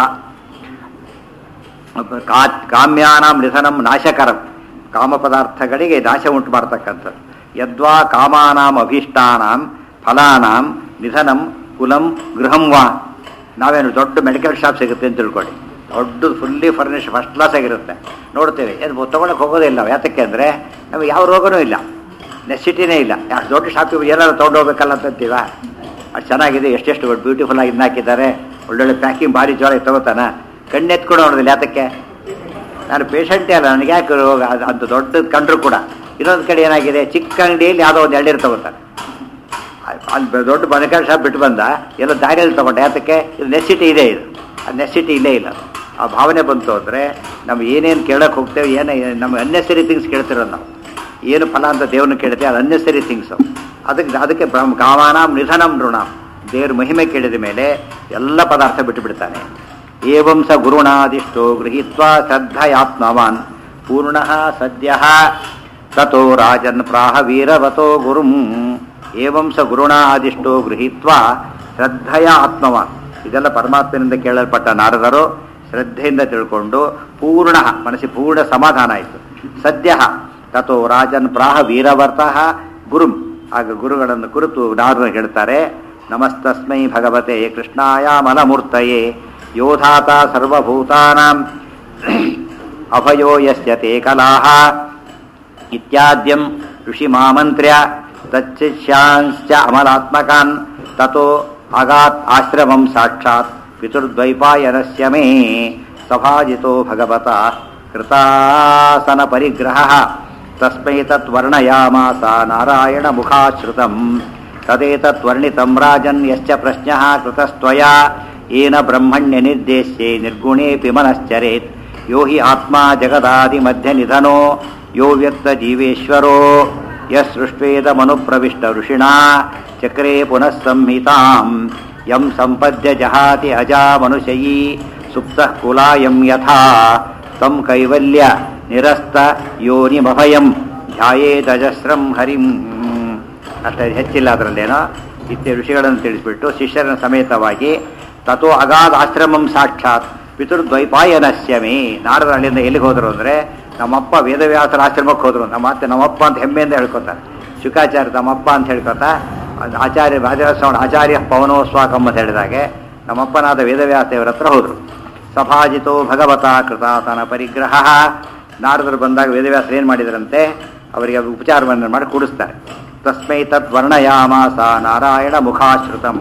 ಕಾ- ಕಾಮ್ಯಾನಾಂ ನಿಧನಂ ನಾಶಕರಂ ಕಾಮ ಪದಾರ್ಥಗಳಿಗೆ ನಾಶ ಉಂಟು ಮಾಡ್ತಕ್ಕಂಥದ್ದು ಯದ್ವಾ ಕಾಮಾನಾಂ ಅಭೀಷ್ಟಾನಾಂ ಫಲಾನಾಂ ನಿಧನಂ ಕುಲಂ ಗೃಹಂ ವಾ ನಾವೇನು ದೊಡ್ಡ ಮೆಡಿಕಲ್ ಶಾಪ್ ಸಿಗುತ್ತೆ ಅಂತ ತಿಳ್ಕೊಳ್ಳಿ ದೊಡ್ಡ ಫುಲ್ಲಿ ಫರ್ನಿಶ್ ಫಸ್ಟ್ ಕ್ಲಾಸ್ ಆಗಿರುತ್ತೆ ನೋಡ್ತೇವೆ ಅದು ತೊಗೊಳಕ್ಕೆ ಹೋಗೋದೇ ಇಲ್ಲ ಯಾತಕ್ಕೆ ಅಂದರೆ ನಮಗೆ ಯಾವ ರೋಗನೂ ಇಲ್ಲ ನೆಸಿಟಿನೇ ಇಲ್ಲ ಯಾಕೆ ದೊಡ್ಡ ಶಾಪಿಗೆ ಏನಾದ್ರು ತೊಗೊಂಡೋಗ್ಬೇಕಲ್ಲ ಅಂತೀವ ಅದು ಚೆನ್ನಾಗಿದೆ ಎಷ್ಟೆಷ್ಟು ಬ್ಯೂಟಿಫುಲ್ ಆಗಿ ಇದನ್ನ ಹಾಕಿದ್ದಾರೆ ಒಳ್ಳೊಳ್ಳೆ ಪ್ಯಾಕಿಂಗ್ ಭಾರಿ ಜೋರಾಗಿ ತಗೋತಾನ ಕಣ್ಣೆತ್ಕೊಂಡು ನೋಡೋದಿಲ್ಲ ಯಾತಕ್ಕೆ ನಾನು ಪೇಷಂಟೇ ಅಲ್ಲ ನನಗೆ ಯಾಕೆ ರೋಗ ಅದು ಅಂತ ದೊಡ್ಡದು ಕಂಡ್ರು ಕೂಡ ಇನ್ನೊಂದು ಕಡೆ ಏನಾಗಿದೆ ಚಿಕ್ಕ ಅಂಗಡಿಯಲ್ಲಿ ಯಾವುದೋ ಒಂದು ಎಳ್ನೀರು ತಗೋತಾರೆ ಅಲ್ಲಿ ದೊಡ್ಡ ಬನಕಾಲ್ ಶಾಪ್ ಬಿಟ್ಟು ಬಂದ ಎಲ್ಲ ದಾರಿಯಲ್ಲಿ ತಗೊಂಡೆ ಯಾತಕ್ಕೆ ಇದು ನೆಸಿಟಿ ಇದೆ ಇದು ಆ ನೆಸಿಟಿ ಇಲ್ಲೇ ಇಲ್ಲ ಆ ಭಾವನೆ ಬಂತು ಅಂದರೆ ನಾವು ಏನೇನು ಕೇಳಕ್ಕೆ ಹೋಗ್ತೇವೆ ಏನೇ ನಮಗೆ ಅನ್ನೆಸರಿ ಥಿಂಗ್ಸ್ ಕೇಳ್ತಿರೋದು ನಾವು ಏನು ಫಲ ಅಂತ ದೇವ್ರನ್ನ ಕೇಳ್ತೇವೆ ಅದು ಅನ್ನೆಸರಿ ಥಿಂಗ್ಸು ಅದಕ್ಕೆ ಅದಕ್ಕೆ ಬ್ರಹ್ಮ ಕಾಮಾನಾಂ ನಿಧನಂ ನೃಣಾಂ ದೇವ್ರ ಮಹಿಮೆ ಕೇಳಿದ ಮೇಲೆ ಎಲ್ಲ ಪದಾರ್ಥ ಬಿಟ್ಟು ಬಿಡ್ತಾನೆ ಏವಂ ಸ ಗುರುಣಾದಿಷ್ಟೋ ಗೃಹೀತ್ವಾ ಶ್ರದ್ಧಯಾತ್ಮವಾನ್ ಪೂರ್ಣಃ ಸದ್ಯ ತಥೋ ರಾಜನ್ ಪ್ರಾಹ ವೀರವತೋ ಗುರುಂ ಏವಂ ಸ ಗುರುಣಾದಿಷ್ಟೋ ಗೃಹೀತ್ವಾ ಶ್ರದ್ಧಯ ಆತ್ಮವಾನ್ ಇದೆಲ್ಲ ಪರಮಾತ್ಮನಿಂದ ಕೇಳಲ್ಪಟ್ಟ ನಾರದರು ಶ್ರದ್ಧೆಯಿಂದ ತಿಳ್ಕೊಂಡು ಪೂರ್ಣ ಮನಸ್ಸಿಗೆ ಪೂರ್ಣ ಸಮಾಧಾನ ಆಯಿತು ಸದ್ಯ ತಥೋ ರಾಜನ್ ಪ್ರಾಹ ವೀರವರ್ತಃ ಗುರುಂ ಆಗ ಗುರುಗಳನ್ನು ಕುರಿತು ನಾರದರು ಹೇಳ್ತಾರೆ ನಮಸ್ತಸ್ಮೈ ಭಗವತೆ ಕೃಷ್ಣಾಯ ಮಲಮೂರ್ತಯೇ ಯೋಧಾತ ಸರ್ವಭೂತಾನಾಂ ಅಭಯೋ ಯಸ್ಯ ತೇ ಕಲಾಹ ಇತ್ಯಾದ್ಯಂ ಋಷಿಮಾಮಂತ್ರ್ಯ ತಚ್ಚಿಷ್ಯಾಂಶ್ಚ ಅಮಲಾತ್ಮಕಾನ್ ತಥೋ ಅಗಾತ್ ಆಶ್ರಮಂ ಸಾಕ್ಷಾತ್ ಪಿತುರ್ದ್ವೈಪಾಯನಸ್ಯ ಮೇ ಸಭಾಜಿತೋ ಭಗವತ ಕೃತಾಸನ ಪರಿಗ್ರಹ ತಸ್ಮೈ ತತ್ವರ್ಣಯಾಮಾಸ ನಾರಾಯಣ ಮುಖಾಶ್ರುತಂ ತದೇತತ್ವರ್ಣಿತಂ ರಾಜನ್ ಯಶ್ಚ ಪ್ರಶ್ನಃ ಕೃತಸ್ತ್ವಯಾ ಏನ ಬ್ರಹ್ಮಣ್ಯ ನಿರ್ದೇಶ್ಯೆ ನಿರ್ಗುಣೇಪಿ ಮನಶ್ಚರೇತ್ ಯೋ ಹಿ ಆತ್ಮ ಜಗದಾದಿ ಮಧ್ಯ ನಿಧನೋ ಯೋ ವ್ಯಕ್ತ ಜೀವೇಶ್ವರೋ ಯಸೃಷ್ಟ್ವೇದ ಮನುಪ್ರವಿಷ್ಟ ಋಷಿಣಾ ಚಕ್ರೇ ಪುನಃ ಸಂಹಿತಾಂ ಯಂ ಸಂಪದ್ಯ ಜಹಾತಿ ಅಜಾ ಮನುಷ್ಯಯೀ ಸುಪ್ತಃ ಕುಲಾಯಂ ಯಥಾ ತಂ ಕೈವಲ್ಯ ನಿರಸ್ತ ಯೋನಿಮಭಯಂ ಧ್ಯಾಯೇದಜಸ್ರಂ ಹರಿಂ ಅಷ್ಟೇ ಹೆಚ್ಚಿಲ್ಲ ಅದರಲ್ಲೇನೋ ಇತ್ಯ ಋಷಿಗಳನ್ನು ತಿಳಿಸ್ಬಿಟ್ಟು ಶಿಷ್ಯರ ಸಮೇತವಾಗಿ ತಥೋ ಅಗಾಧ ಆಶ್ರಮಂ ಸಾಕ್ಷಾತ್ ಪಿತೃದ್ವೈಪಾಯನಸ್ಯ ಮೇ ನಾರದ ಅಲ್ಲಿಂದ ಎಲ್ಲಿಗೆ ಹೋದ್ರು ಅಂದರೆ ನಮ್ಮಪ್ಪ ವೇದವ್ಯಾಸರ ಆಶ್ರಮಕ್ಕೆ ಹೋದ್ರು ನಮ್ಮ ಅತ್ತೆ ನಮ್ಮಪ್ಪ ಅಂತ ಹೆಮ್ಮೆಯಿಂದ ಹೇಳ್ಕೊತಾರೆ ಶುಕಾಚಾರ್ಯ ತಮ್ಮಪ್ಪ ಅಂತ ಹೇಳ್ಕೊತಾ ಅದು ಆಚಾರ್ಯ ರಾಜರಾಜಸ್ವಾಮಿ ಆಚಾರ್ಯ ಪವನೋಸ್ವಾಕಂ ಅಂತ ಹೇಳಿದಾಗೆ ನಮ್ಮಪ್ಪನಾದ ವೇದವ್ಯಾಸ ದೇವರ ಹತ್ರ ಹೋದರು ಸಭಾಜಿತೋ ಭಗವತ ಕೃತಾತನ ಪರಿಗ್ರಹ ನಾರದರು ಬಂದಾಗ ವೇದವ್ಯಾಸರು ಏನು ಮಾಡಿದರಂತೆ ಅವರಿಗೆ ಉಪಚಾರವನ್ನು ಮಾಡಿ ಕೂಡಿಸ್ತಾರೆ ತಸ್ಮೈ ತತ್ ವರ್ಣಯಾಮಾಸ ನಾರಾಯಣ ಮುಖಾಶ್ರುತಂ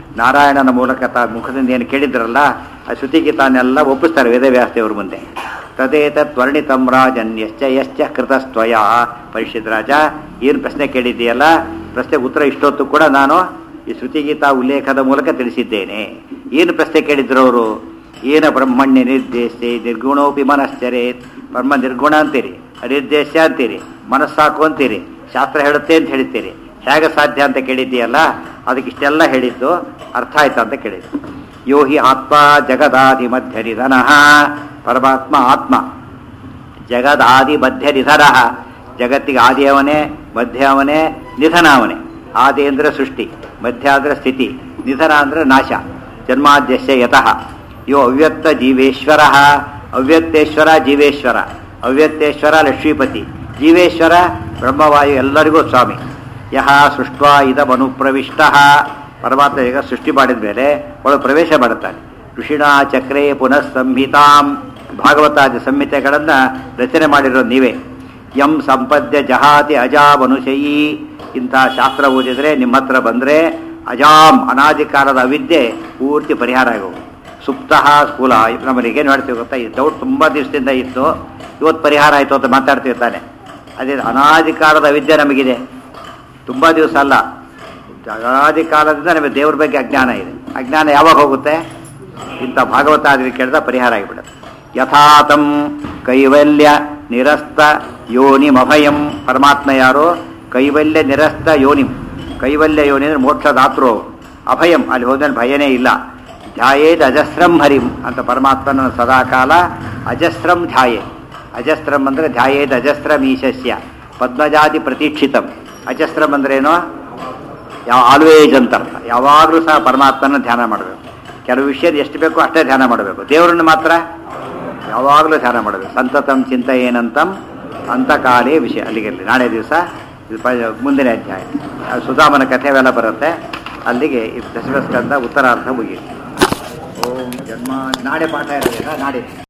ನಾರಾಯಣನ ಮೂಲಕ ತಾ ಮುಖದಿಂದ ಏನು ಕೇಳಿದ್ರಲ್ಲ ಆ ಶ್ರುತಿಗೆ ತಾನೆಲ್ಲ ಒಪ್ಪಿಸ್ತಾರೆ ವೇದವ್ಯಾಸ ದೇವ್ರ ಮುಂದೆ ತದೇತತ್ ವರ್ಣಿತಂ ರಾಜನ್ ಯಶ್ಚ ಯಶ್ಚ ಕೃತಸ್ತ್ವಯ ಪರಿಷತ್ ರಾಜ ಏನು ಪ್ರಶ್ನೆ ಕೇಳಿದ್ದೀಯಲ್ಲ ಪ್ರಶ್ನೆಗೆ ಉತ್ತರ ಇಷ್ಟೊತ್ತು ಕೂಡ ನಾನು ಈ ಶ್ರುತಿಗೀತಾ ಉಲ್ಲೇಖದ ಮೂಲಕ ತಿಳಿಸಿದ್ದೇನೆ ಏನು ಪ್ರಶ್ನೆ ಕೇಳಿದ್ರು ಅವರು ಏನ ಬ್ರಹ್ಮಣ್ಯ ನಿರ್ದೇಶ ನಿರ್ಗುಣೋಪಿ ಮನಶ್ಚರೇತ್ ಬ್ರಹ್ಮ ನಿರ್ಗುಣ ಅಂತೀರಿ ಅನಿರ್ದೇಶ ಅಂತೀರಿ ಮನಸ್ಸಾಕು ಅಂತೀರಿ ಶಾಸ್ತ್ರ ಹೇಳುತ್ತೆ ಅಂತ ಹೇಳ್ತೀರಿ ಹೇಗೆ ಸಾಧ್ಯ ಅಂತ ಕೇಳಿದ್ದೀಯಲ್ಲ ಅದಕ್ಕೆ ಇಷ್ಟೆಲ್ಲ ಹೇಳಿದ್ದು ಅರ್ಥ ಆಯ್ತಾ ಅಂತ ಕೇಳಿದ್ದು ಯೋ ಹಿ ಆತ್ಮ ಜಗದಾದಿ ಮಧ್ಯ ನಿಧನಃ ಪರಮಾತ್ಮ ಆತ್ಮ ಜಗದಾದಿ ಮಧ್ಯ ನಿಧನ ಜಗತ್ತಿಗೆ ಆದಿ ಅವನೇ ಮಧ್ಯ ಅವನೇ ನಿಧನ ಅವನೇ ಆದಿ ಅಂದ್ರೆ ಸೃಷ್ಟಿ ಮಧ್ಯ ಅಂದ್ರೆ ಸ್ಥಿತಿ ನಿಧನ ಅಂದ್ರೆ ನಾಶ ಜನ್ಮಾದ್ಯಸ್ಯ ಯತಃ ಯೋ ಅವ್ಯಕ್ತ ಜೀವೇಶ್ವರ ಅವ್ಯಕ್ತೇಶ್ವರ ಜೀವೇಶ್ವರ ಅವ್ಯಕ್ತೇಶ್ವರ ಲಕ್ಷ್ಮೀಪತಿ ಜೀವೇಶ್ವರ ಬ್ರಹ್ಮವಾಯು ಎಲ್ಲರಿಗೂ ಸ್ವಾಮಿ ಯಹ ಸೃಷ್ಟ ಇದಮನುಪ್ರವಿಷ್ಟ ಪರಮಾತ್ಮ ಈಗ ಸೃಷ್ಟಿ ಮಾಡಿದ ಮೇಲೆ ಒಳಗೆ ಪ್ರವೇಶ ಮಾಡುತ್ತಾನೆ ಋಷಿಣಾ ಚಕ್ರೇ ಪುನಃ ಸಂಹಿತಾಂ ಭಾಗವತಾದಿ ಸಂಹಿತೆಗಳನ್ನು ರಚನೆ ಮಾಡಿರೋದು ನೀವೇ ಯಂ ಸಂಪದ್ಯ ಜಹಾತಿ ಅಜಾಮನುಷಯಿ ಇಂಥ ಶಾಸ್ತ್ರ ಓದಿದರೆ ನಿಮ್ಮ ಹತ್ರ ಬಂದರೆ ಅಜಾಮ್ ಅನಾದಿ ಕಾಲದ ಅವಿದ್ಯೆ ಪೂರ್ತಿ ಪರಿಹಾರ ಆಗೋದು ಸುಪ್ತಃ ಸ್ಥೂಲ ನಮ್ಮನಿಗೆ ನೋಡ್ತೀವಿ ಗೊತ್ತಾ ಈ ಡೌಟ್ ತುಂಬ ದಿವಸದಿಂದ ಇತ್ತು ಇವತ್ತು ಪರಿಹಾರ ಆಯಿತು ಅಂತ ಮಾತಾಡ್ತೀವಿ ತಾನೆ ಅದೇ ಅನಾದಿ ಕಾಲದ ಅವಿದ್ಯೆ ನಮಗಿದೆ ತುಂಬ ದಿವಸ ಅಲ್ಲ ಅನಾದಿ ಕಾಲದಿಂದ ನಮಗೆ ದೇವ್ರ ಬಗ್ಗೆ ಅಜ್ಞಾನ ಇದೆ ಅಜ್ಞಾನ ಯಾವಾಗ ಹೋಗುತ್ತೆ ಇಂಥ ಭಾಗವತಾದಿ ಕೇಳಿದ ಪರಿಹಾರ ಆಗಿಬಿಡುತ್ತೆ ಯಥಾತಂ ಕೈವಲ್ಯ ನಿರಸ್ತ ಯೋನಿಮಭಯಂ ಪರಮಾತ್ಮ ಯಾರು ಕೈವಲ್ಯ ನಿರಸ್ತ ಯೋನಿಂ ಕೈವಲ್ಯ ಯೋನಿ ಅಂದ್ರೆ ಮೋಕ್ಷದಾತೃ ಅವರು ಅಭಯಂ ಅಲ್ಲಿ ಹೋದ್ಮೇಲೆ ಭಯನೇ ಇಲ್ಲ ಧ್ಯಾಯೇದ್ ಅಜಸ್ರಂ ಹರಿಂ ಅಂತ ಪರಮಾತ್ಮನ ಸದಾಕಾಲ ಅಜಸ್ರಂ ಧ್ಯಾಯೇ ಅಜಸ್ರಂ ಅಂದರೆ ಧ್ಯಾಯೇದ್ ಅಜಸ್ರಂ ಈಶಸ್ಯ ಪದ್ಮಜಾತಿ ಪ್ರತೀಕ್ಷಿತಂ ಅಜಸ್ರಂ ಅಂದ್ರೇನು ಯಾವ ಆಲ್ವೇಜ್ ಅಂತ ಅರ್ಥ ಯಾವಾಗಲೂ ಸಹ ಪರಮಾತ್ಮನ ಧ್ಯಾನ ಮಾಡಬೇಕು ಕೆಲವು ವಿಷಯದ ಎಷ್ಟು ಬೇಕೋ ಅಷ್ಟೇ ಧ್ಯಾನ ಮಾಡಬೇಕು ದೇವರನ್ನು ಮಾತ್ರ ಯಾವಾಗಲೂ ಧ್ಯಾನ ಮಾಡಬೇಕು ಸಂತತಂ ಚಿಂತ ಏನಂತಂ ಅಂತಕಾಲೇ ವಿಷಯ ಅಲ್ಲಿಗೆ ಅಲ್ಲಿ ನಾಳೆ ದಿವಸ ಇದು ಪ- ಮುಂದಿನ ಅಧ್ಯಾಯ ಅದು ಸುಧಾಮನ ಕಥೆ ಅವೆಲ್ಲ ಬರುತ್ತೆ ಅಲ್ಲಿಗೆ ಈ ದಶಮಸ್ಕಂದ ಉತ್ತರಾರ್ಧ ಮುಗಿಯಿತು ಓಂ ಜನ್ಮ ನಾಳೆ ಪಾಠ ಇರೋದಿಲ್ಲ ನಾಳೆ